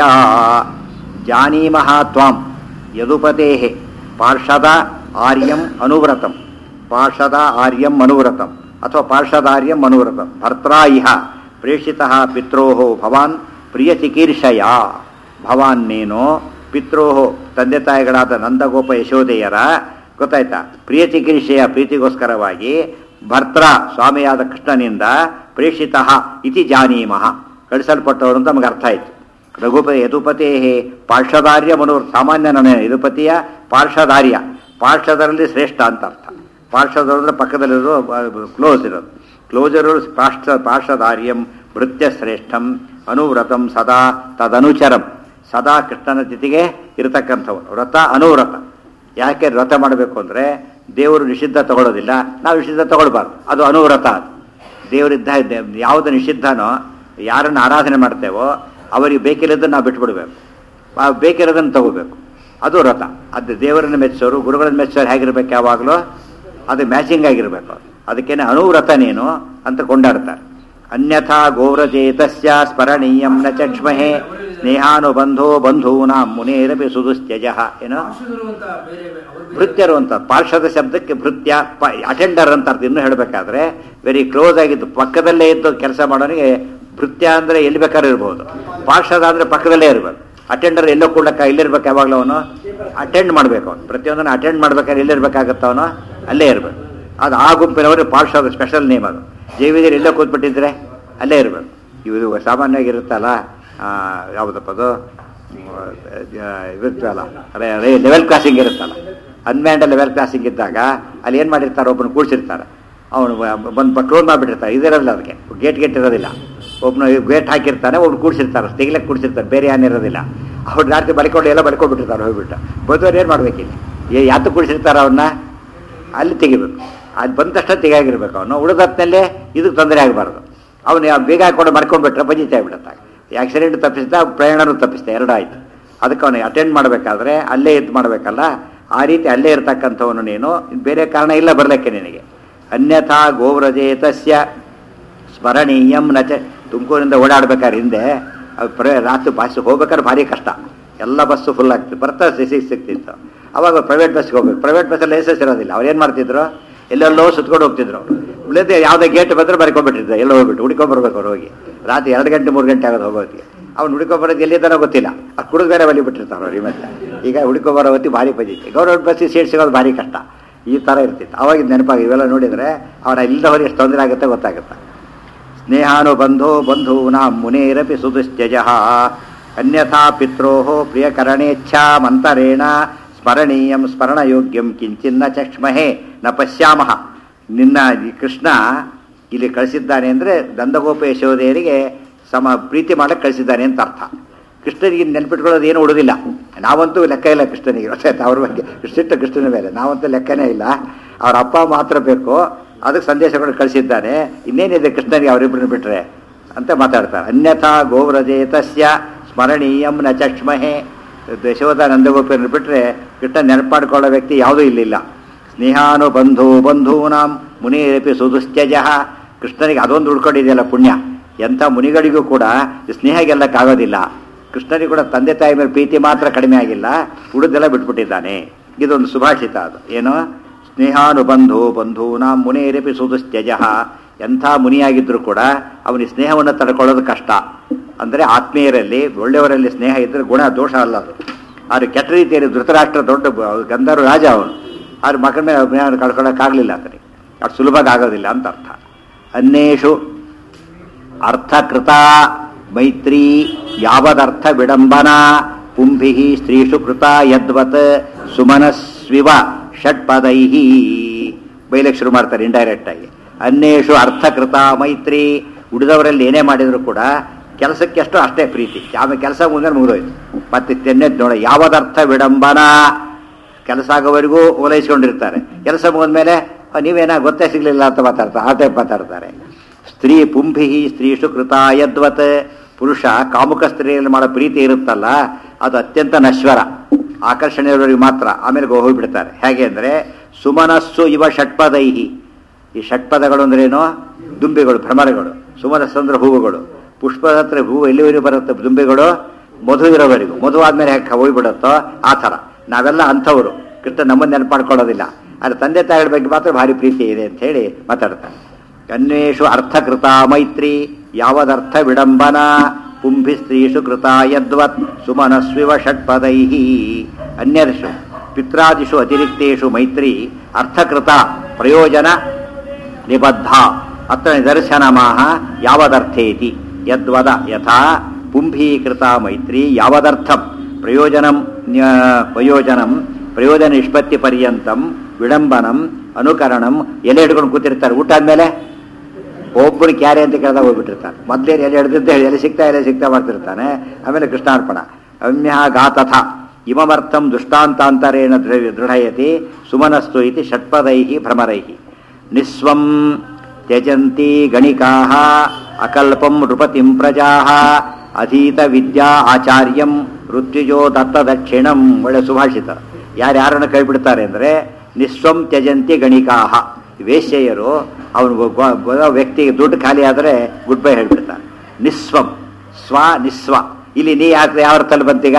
ಜಾನೀಮಃ ತ್ವಾಂ ಯದುಪತೆ ಪಾರ್ಷದ ಆರ್ಯಂ ಅನುವ್ರತಂ ಪಾರ್ಷದ ಆರ್ಯಂ ಅನುವ್ರತಂ ಅಥವಾ ಪಾರ್ಷದಾರ್ಯಂ ಅನುವ್ರತಂ ಭರ್ತ್ರಾ ಇಹ ಪ್ರೇಷಿತ ಪಿತ್ರೋ ಭವಾನ್ ಪ್ರಿಯ ಚಿಕೀರ್ಷಯ ಭವಾನ್ ನೀನು ಪಿತ್ರೋ ತಂದೆ ತಾಯಿಗಳಾದ ನಂದಗೋಪ ಯಶೋದೆಯರ ಗೊತ್ತಾಯ್ತಾ ಪ್ರಿಯ ಚಿಕಿತ್ಸೆಯ ಪ್ರೀತಿಗೋಸ್ಕರವಾಗಿ ಭರ್ತ್ರ ಸ್ವಾಮಿಯಾದ ಕೃಷ್ಣನಿಂದ ಪ್ರೇಷಿತ ಇತಿ ಜಾನೀಮಃ ಕಳಿಸಲ್ಪಟ್ಟವರು ಅಂತ ನಮಗೆ ಅರ್ಥ ಆಯ್ತು ರಘುಪತಿ ಯದುಪತಿ ಪಾರ್ಶ್ವದಾರ್ಯ ಮನೋರ್ ಸಾಮಾನ್ಯ ನನ್ನ ಯದುಪತಿಯ ಪಾರ್ಶ್ವದಾರ್ಯ ಪಾರ್ಶ್ವದರಲ್ಲಿ ಶ್ರೇಷ್ಠ ಅಂತ ಅರ್ಥ ಪಾರ್ಶ್ವದವರು ಅಂದ್ರೆ ಪಕ್ಕದಲ್ಲಿರೋ ಕ್ಲೋಸ್ ಇರೋದು ಕ್ಲೋಸ್ ಇರೋರು ಪಾರ್ಶ್ವ ಪಾರ್ಶ್ವದಾರ್ಯಂ ಭೃತ್ಯ ಶ್ರೇಷ್ಠಂ ಅನುವ್ರತಂ ಸದಾ ತದನುಚರಂ ಸದಾ ಕೃಷ್ಣನ ಜೊತೆಗೆ ಇರತಕ್ಕಂಥವ್ರು ವ್ರತ ಅನುವ್ರತ ಯಾಕೆ ವ್ರತ ಮಾಡಬೇಕು ಅಂದರೆ ದೇವರು ನಿಷಿದ್ಧ ತಗೊಳ್ಳೋದಿಲ್ಲ ನಾವು ನಿಷಿದ್ಧ ತಗೊಳ್ಬಾರ್ದು ಅದು ಅನುವ್ರತ ಅದು ದೇವರಿದ್ದ ಯಾವುದು ನಿಷಿದ್ಧನೋ ಯಾರನ್ನು ಆರಾಧನೆ ಮಾಡ್ತೇವೋ ಅವರಿಗೆ ಬೇಕಿರೋದನ್ನು ನಾವು ಬಿಟ್ಬಿಡ್ಬೇಕು ಆ ಬೇಕಿರೋದನ್ನು ತಗೋಬೇಕು ಅದು ವ್ರತ ಅದು ದೇವರನ್ನು ಮೆಚ್ಚೋರು ಗುರುಗಳನ್ನು ಮೆಚ್ಚೋರು ಹೇಗಿರ್ಬೇಕು ಯಾವಾಗಲೂ ಅದು ಮ್ಯಾಚಿಂಗ್ ಆಗಿರಬೇಕು ಅದಕ್ಕೇನೆ ಅನುವ್ರತ ನೀನು ಅಂತ ಕೊಂಡಾಡ್ತಾರೆ ಅನ್ಯಥಾ ಗೌರಚೇತಸ್ಯ ಸ್ಮರಣೀಯಂ ನ ಚಕ್ಷ್ಮಹೆ ಸ್ನೇಹಾನುಬಂಧೋ ಬಂಧೂನಾ ಮುನೇರಪಿ ಸುದುಸ್ತ್ಯಜ ಏನು ಪಾರ್ಶ್ವದರು ಅಂತ ಬೇರೆ ಅವ್ರು ಬೇರೆ- ಭೃತ್ಯರು ಅಂತ ಪಾರ್ಶ್ವದ ಶಬ್ದಕ್ಕೆ ಭೃತ್ಯ ಅಟೆಂಡರ್ ಅಂತ ಅರ್ಥ ಇನ್ನು ಹೇಳಬೇಕಾದ್ರೆ ವೆರಿ ಕ್ಲೋಸ್ ಆಗಿದ್ದು ಪಕ್ಕದಲ್ಲೇ ಇದ್ದು ಕೆಲಸ ಮಾಡೋನಿಗೆ ಭೃತ್ಯ ಅಂದ್ರೆ ಎಲ್ಲಿ ಬೇಕಾದ್ರೂ ಇರ್ಬೋದು ಪಾರ್ಶ್ವದ ಅಂದ್ರೆ ಪಕ್ಕದಲ್ಲೇ ಇರ್ಬೇಕು ಅಟೆಂಡರ್ ಎಲ್ಲೋ ಕೂಡಕ್ಕ ಇಲ್ಲಿರ್ಬೇಕು ಯಾವಾಗಲೂ ಅವನು ಅಟೆಂಡ್ ಮಾಡ್ಬೇಕು ಅವನು ಪ್ರತಿಯೊಂದನ್ನು ಅಟೆಂಡ್ ಮಾಡ್ಬೇಕಾದ್ರೆ ಎಲ್ಲಿರ್ಬೇಕಾಗತ್ತ ಅವನು ಅಲ್ಲೇ ಇರ್ಬೇಕು ಅದು ಆ ಗುಂಪಿನವರು ಪಾರ್ಶ್ವದ ಸ್ಪೆಷಲ್ ನೇಮ್ ಅದು ಜೈವಿದ್ರು ಎಲ್ಲೋ ಕೂತ್ಬಿಟ್ಟಿದ್ರೆ ಅಲ್ಲೇ ಇರ್ಬೇಕು ಇದು ಸಾಮಾನ್ಯವಾಗಿ ಇರುತ್ತಲ್ಲ ಆ, ಯಾವುದಪ್ಪ ಅದು ಇರುತ್ತಲ್ಲ ಅದೇ ಅದೇ ಲೆವೆಲ್ ಕ್ರಾಸಿಂಗ್ ಇರುತ್ತಲ್ಲ ಅನ್ಮ್ಯಾಂಡ್ ಲೆವೆಲ್ ಕ್ರಾಸಿಂಗ್ ಇದ್ದಾಗ ಅಲ್ಲಿ ಏನು ಮಾಡಿರ್ತಾರೆ ಒಬ್ಬನು ಕೂಡಿಸಿರ್ತಾರೆ ಅವನು ಬಂದು ಕ್ಲೋಸ್ ಮಾಡಿಬಿಟ್ಟಿರ್ತಾರೆ ಇದಿರೋದಿಲ್ಲ ಅದಕ್ಕೆ ಗೇಟ್ ಗೇಟ್ ಇರೋದಿಲ್ಲ ಒಬ್ಬನು ಗೇಟ್ ಹಾಕಿರ್ತಾನೆ ಒಬ್ನು ಕೂಡಿಸಿರ್ತಾರೆ ತೆಗಿಲಕ್ಕೆ ಕೂಡಿಸಿರ್ತಾರೆ ಬೇರೆ ಏನಿರೋದಿಲ್ಲ ಅವ್ರು ರಾತ್ರಿ ಬಲ್ಕೊಂಡು ಎಲ್ಲ ಬಲ್ಕೊಂಡ್ಬಿಟ್ಟಿರ್ತಾರೆ ಹೋಗ್ಬಿಟ್ಟು ಬಂದವ್ರು ಏನು ಮಾಡ್ಬೇಕಿಲ್ಲ ಏ ಯಾತು ಕೂಡಿಸಿರ್ತಾರೆ ಅವನ್ನ ಅಲ್ಲಿ ತೆಗಿಬೇಕು ಅದು ಬಂದ ತಕ್ಷಣ ತೆಗಿಯಾಗಿರ್ಬೇಕು ಅವನು ಉಳಿದತ್ನಲ್ಲೇ ಇದಕ್ಕೆ ತೊಂದರೆ ಆಗಬಾರ್ದು ಅವನು ಯಾವ ಬೇಗ ಹಾಕೊಂಡು ಮರ್ಕೊಂಡ್ಬಿಟ್ರೆ ಬಜಿತ ಆಗ್ಬಿಡುತ್ತೆ ಆಕ್ಸಿಡೆಂಟ್ ತಪ್ಪಿಸ್ತಾ ಪ್ರಯಾಣನೂ ತಪ್ಪಿಸ್ತಾ ಎರಡು ಆಯ್ತು ಅದಕ್ಕೆ ಅವನಿಗೆ ಅಟೆಂಡ್ ಮಾಡಬೇಕಾದ್ರೆ ಅಲ್ಲೇ ಇದು ಮಾಡಬೇಕಲ್ಲ ಆ ರೀತಿ ಅಲ್ಲೇ ಇರ್ತಕ್ಕಂಥವನು ನೀನು ಬೇರೆ ಕಾರಣ ಇಲ್ಲ ಬರಲಿಕ್ಕೆ ನಿನಗೆ ಅನ್ಯಥಾ ಗೋವ್ರಜೇತಸ್ಯ ಸ್ಮರಣೀಯಂ ನಚ ತುಮಕೂರಿಂದ ಓಡಾಡ್ಬೇಕಾದ್ರೆ ಹಿಂದೆ ಅದು ಪ್ರ ರಾತ್ರಿ ಬಸ್ ಹೋಗ್ಬೇಕಾದ್ರೆ ಭಾರಿ ಕಷ್ಟ ಎಲ್ಲ ಬಸ್ಸು ಫುಲ್ ಆಗ್ತಿತ್ತು ಬರ್ತಾ ಸಿಗ್ ಸಿಗ್ತಿತ್ತು ಅವಾಗ ಪ್ರೈವೇಟ್ ಬಸ್ಗೆ ಹೋಗ್ಬೇಕು ಪ್ರೈವೇಟ್ ಬಸ್ಸಲ್ಲಿ ಲೈಸೆನ್ಸ್ ಇರೋದಿಲ್ಲ ಅವ್ರು ಏನು ಮಾಡ್ತಿದ್ರು ಎಲ್ಲೆಲ್ಲೋ ಸುತ್ಕೊಂಡು ಹೋಗ್ತಿದ್ರು ಅವರು ಇಲ್ಲದೆ ಯಾವುದೇ ಗೇಟ್ ಬಂದರೆ ಬರ್ಕೊಂಡ್ಬಿಟ್ಟಿದ್ದೆ ಎಲ್ಲ ಹೋಗ್ಬಿಟ್ಟು ಹುಡ್ಕೊಂಡ್ಬರ್ಬೇಕು ಅವ್ರು ಹೋಗಿ ರಾತ್ರಿ ಎರಡು ಗಂಟೆ ಮೂರು ಗಂಟೆ ಆಗೋದು ಹೋಗೋತ್ತಿಗೆ ಅವ್ನು ಹುಡ್ಕೊಂಬರೋದು ಎಲ್ಲಿದ್ದಾನೋ ಗೊತ್ತಿಲ್ಲ ಆ ಕುಡಿದು ಬೇರೆ ಬಲಿ ಬಿಟ್ಟಿರ್ತಾರೆ ಅವ್ರು ಈ ಮತ್ತೆ ಈಗ ಹುಡ್ಕೊಂಬರೋ ಹೊತ್ತಿ ಭಾರಿ ಪಜಿತಿ ಗೌರ್ಮೆಂಟ್ ಬಸ್ಸಿಗೆ ಸೀಟ್ ಸಿಗೋದು ಭಾರಿ ಕಷ್ಟ ಈ ಥರ ಇರ್ತಿತ್ತು ಅವಾಗ ನೆನಪಾಗಿ ಇವೆಲ್ಲ ನೋಡಿದರೆ ಅವರ ಇಲ್ಲದವ್ರಿಗೆ ಎಷ್ಟು ತೊಂದರೆ ಆಗುತ್ತೆ ಗೊತ್ತಾಗುತ್ತೆ ಸ್ನೇಹಾನುಬಂಧೋ ಬಂಧೂನಾ ಮುನೇರಪಿ ಸುದುಶ್ಚಜ ಅನ್ಯಥಾ ಪಿತ್ರೋ ಪ್ರಿಯಕರಣೇಚ್ಛಾ ಮಂತರೇಣ ಸ್ಮರಣೀಯಂ ಸ್ಮರಣಯೋಗ್ಯಂ ಕಿಂಚಿನ್ನ ಚಕ್ಷ್ಮಹೇ ನ ಪಶ್ಯಾಮಹ ನಿನ್ನ ಈ ಕೃಷ್ಣ ಇಲ್ಲಿ ಕಳಿಸಿದ್ದಾನೆ ಅಂದರೆ ದಂದಗೋಪ ಯಶೋದೆಯರಿಗೆ ಸಮ ಪ್ರೀತಿ ಮಾಡಕ್ಕೆ ಕಳಿಸಿದ್ದಾನೆ ಅಂತ ಅರ್ಥ ಕೃಷ್ಣನಿಗೆ ನೆನ್ಪಿಟ್ಕೊಳ್ಳೋದು ಏನು ಉಳಿದಿಲ್ಲ ನಾವಂತೂ ಲೆಕ್ಕ ಇಲ್ಲ ಕೃಷ್ಣನಿಗೆ ಗೊತ್ತಾಯ್ತು ಅವ್ರ ಬಗ್ಗೆ ಕೃಷ್ಣಿಷ್ಟ ಕೃಷ್ಣನ ಮೇಲೆ ನಾವಂತೂ ಲೆಕ್ಕನೇ ಇಲ್ಲ ಅವ್ರ ಅಪ್ಪ ಮಾತ್ರ ಬೇಕು ಅದಕ್ಕೆ ಸಂದೇಶಗಳು ಕಳಿಸಿದ್ದಾನೆ ಇನ್ನೇನಿದೆ ಕೃಷ್ಣನಿಗೆ ಅವರಿಬ್ಬರನ್ನ ಬಿಟ್ರೆ ಅಂತ ಮಾತಾಡ್ತಾರೆ ಅನ್ಯಥಾ ಗೋವ್ರಜೇತಸ್ಯ ಸ್ಮರಣೀಯಂ ನ ಚಕ್ಷ್ಮಹೆ ಯಶೋಧ ನಂದಗೋಪಿಯನ್ನು ಬಿಟ್ಟರೆ ಕೃಷ್ಣ ನೆನಪಾಡ್ಕೊಳ್ಳೋ ವ್ಯಕ್ತಿ ಯಾವುದೂ ಇಲ್ಲಿಲ್ಲ ಸ್ನೇಹಾನು ಬಂಧು ಬಂಧೂನಾಂ ಮುನಿರಪಿ ಸುದುಶ್ಚಜ ಕೃಷ್ಣನಿಗೆ ಅದೊಂದು ಉಳ್ಕೊಂಡಿದೆಯಲ್ಲ ಪುಣ್ಯ ಎಂಥ ಮುನಿಗಳಿಗೂ ಕೂಡ ಈ ಸ್ನೇಹ ಗೆಲ್ಲಕ್ಕಾಗೋದಿಲ್ಲ ಕೃಷ್ಣನಿಗೆ ಕೂಡ ತಂದೆ ತಾಯಿ ಮೇಲೆ ಪ್ರೀತಿ ಮಾತ್ರ ಕಡಿಮೆ ಆಗಿಲ್ಲ ಉಳಿದೆಲ್ಲ ಬಿಟ್ಬಿಟ್ಟಿದ್ದಾನೆ ಇದೊಂದು ಸುಭಾಷಿತ ಅದು ಏನು ಸ್ನೇಹಾನುಬಂಧು ಬಂಧೂನಾಂ ಮುನೇರಪಿ ಸುದುಶ್ಚಜ ಎಂಥ ಮುನಿಯಾಗಿದ್ದರೂ ಕೂಡ ಅವನಿಗೆ ಸ್ನೇಹವನ್ನು ತಡ್ಕೊಳ್ಳೋದು ಕಷ್ಟ ಅಂದರೆ ಆತ್ಮೀಯರಲ್ಲಿ ಒಳ್ಳೆಯವರಲ್ಲಿ ಸ್ನೇಹ ಇದ್ದರೆ ಗುಣ ದೋಷ ಅಲ್ಲ ಅದು ಆದರೆ ಕೆಟ್ಟ ರೀತಿಯಲ್ಲಿ ಧೃತರಾಷ್ಟ್ರ ದೊಡ್ಡ ಬ- ಗಂಧರ್ವ ರಾಜ ಅವನು ಆದ್ರೆ ಮಕ್ಕಳ ಮೇಲೆ ಅಭಿನಯ ಕಳ್ಕೊಳ್ಳೋಕ್ಕಾಗಲಿಲ್ಲ ಆತನಿಗೆ ಅದು ಸುಲಭ ಆಗೋದಿಲ್ಲ ಅಂತ ಅರ್ಥ ಅನ್ಯೇಷು ಅರ್ಥಕೃತ ಮೈತ್ರಿ ಯಾವದರ್ಥ ವಿಡಂಬನಾ ಪುಂಭಿ ಸ್ತ್ರೀಷು ಕೃತ ಯದ್ವತ್ ಸುಮನಸ್ವಿವ ಷಟ್ಪದೈ ಬೈಲಕ್ಕೆ ಶುರು ಮಾಡ್ತಾರೆ ಇಂಡೈರೆಕ್ಟ್ ಆಗಿ ಅನ್ಯೇಷು ಅರ್ಥಕೃತ ಮೈತ್ರಿ ಉಳಿದವರಲ್ಲಿ ಏನೇ ಮಾಡಿದ್ರು ಕೂಡ ಕೆಲಸಕ್ಕೆ ಅಷ್ಟು ಅಷ್ಟೇ ಪ್ರೀತಿ ಆಮೇಲೆ ಕೆಲಸ ಮುಂದೆ ಮುಗಿದೋಯ್ತು ಮತ್ತೆ ತೆನ್ನೆದ್ ನೋಡ ಯಾವದರ್ಥ ವಿಡಂಬನಾ ಕೆಲಸ ಆಗೋವರೆಗೂ ಓಲೈಸ್ಕೊಂಡಿರ್ತಾರೆ ಕೆಲಸ ಮುಗಿದ್ಮೇಲೆ "ಆ, ನೀವೇನ ಗೊತ್ತೇ ಸಿಗ್ಲಿಲ್ಲ ಅಂತ ಮಾತಾಡ್ತಾರೆ ಆ ಟೈಪ್ ಮಾತಾಡ್ತಾರೆ ಸ್ತ್ರೀ ಪುಂಭಿ ಸ್ತ್ರೀಷು ಕೃತ ಯದ್ವತ್ ಪುರುಷ ಕಾಮುಕ ಸ್ತ್ರೀಯಲ್ಲಿ ಮಾಡೋ ಪ್ರೀತಿ ಇರುತ್ತಲ್ಲ ಅದು ಅತ್ಯಂತ ನಶ್ವರ ಆಕರ್ಷಣೆಯವರಿಗೆ ಮಾತ್ರ ಆಮೇಲೆ ಗೋ- ಹೋಗ್ಬಿಡ್ತಾರೆ ಹೇಗೆ ಅಂದರೆ ಸುಮನಸ್ಸು ಇವ ಷಟ್ಪದೈಹಿ ಈ ಷಟ್ಪದಗಳು ಅಂದ್ರೇನು ದುಂಬಿಗಳು ಭ್ರಮರಗಳು ಸುಮನಸ್ಸು ಅಂದ್ರೆ ಹೂವುಗಳು ಪುಷ್ಪದ ಹತ್ರ ಹೂವು ಎಲ್ಲಿವರೆಗೂ ಬರುತ್ತೆ ದುಂಬಿಗಳು ಮಧು ಇರೋವರೆಗೂ ಮಧು ಆದ್ಮೇಲೆ ಹೇಗೆ ಹೋಗ್ಬಿಡುತ್ತೋ ಆ ಥರ ನಾವೆಲ್ಲ ಅಂಥವ್ರು ಕೃಷ್ಣ ನಮ್ಮನ್ನು ನೆನಪಾಡ್ಕೊಳ್ಳೋದಿಲ್ಲ ಆದರೆ ತಂದೆ ತಾಯಿಗಳ ಬಗ್ಗೆ ಮಾತ್ರ ಭಾರಿ ಪ್ರೀತಿ ಇದೆ ಅಂತ ಹೇಳಿ ಮಾತಾಡ್ತಾರೆ ಅನ್ವೇಷು ಅರ್ಥಕೃತ ಮೈತ್ರಿ ಯಾವದರ್ಥ ವಿಡಂಬನಾ ಪುಂಭಿ ಸ್ತ್ರೀಷು ಕೃತ ಯದ್ವತ್ ಸುಮನಸ್ವಿವ ಷಟ್ಪದೈ ಅನ್ಯರ್ಷು ಪಿತ್ರಾದಿಷು ಅತಿರಿಕ್ತೇಷು ಮೈತ್ರಿ ಅರ್ಥಕೃತ ಪ್ರಯೋಜನ ನಿಬದ್ಧ ಅತ್ರ ನಿದರ್ಶನಮಾಹ ಯಾವದರ್ಥೇತಿ ಯದ್ವದ ಯಥಾ ಪುಂಭೀಕೃತ ಮೈತ್ರಿ ಯಾವದರ್ಥಂ ಪ್ರಯೋಜನಂ ನ್ಯ- ಪ್ರಯೋಜನಂ ಪ್ರಯೋಜನ ನಿಷ್ಪತ್ತಿ ಪರ್ಯಂತಂ ವಿಡಂಬನಂ ಅನುಕರಣಂ ಎಲೆ ಹಿಡ್ಕೊಂಡು ಕೂತಿರ್ತಾರೆ ಊಟ ಆದ್ಮೇಲೆ ಒಬ್ಬರು ಕ್ಯಾರೆ ಅಂತ ಕೇಳಿದಾಗ ಹೋಗ್ಬಿಟ್ಟಿರ್ತಾನೆ ಮೊದಲೇ ಎಲೆ ಹಿಡಿದಿದ್ದೆ ಎಲೆ ಸಿಗ್ತಾ ಎಲೆ ಸಿಗ್ತಾ ಮಾಡ್ತಿರ್ತಾನೆ ಆಮೇಲೆ ಕೃಷ್ಣಾರ್ಪಣ ಅಮ್ಯ ಗಾತಥ ಇಮಮರ್ಥಂ ದುಷ್ಟಾಂತಾಂತರೇಣ ದೃಢ ದೃಢಯತಿ ಸುಮನಸ್ತು ಇತಿ ಷಟ್ಪದೈ ಭ್ರಮರೈ ನಿಸ್ವಂ ತ್ಯಜಂತಿ ಗಣಿಕಾ ಅಕಲ್ಪಂ ನೃಪತಿಂ ಪ್ರಜಾ ಅಧೀತ ವಿದ್ಯಾ ಆಚಾರ್ಯಂ ಋತ್ವಿಜೋ ದತ್ತ ದಕ್ಷಿಣಂ ಒಳ್ಳೆ ಸುಭಾಷಿತ ಯಾರ್ಯಾರನ್ನು ಕೈ ಬಿಡ್ತಾರೆ ಅಂದರೆ ನಿಸ್ವಂ ತ್ಯಜಂತಿ ಗಣಿಕಾಹ ವೇಶ್ಯೆಯರು ಅವನು ವ್ಯಕ್ತಿಗೆ ದುಡ್ಡು ಖಾಲಿ ಆದರೆ ಗುಡ್ ಬೈ ಹೇಳ್ಬಿಡ್ತಾರೆ ನಿಸ್ವಂ ಸ್ವ ನಿಸ್ವ ಇಲ್ಲಿ ನೀ ಯಾಕೆ ಯಾವ ಅರ್ಥದಲ್ಲಿ ಬಂತೀಗ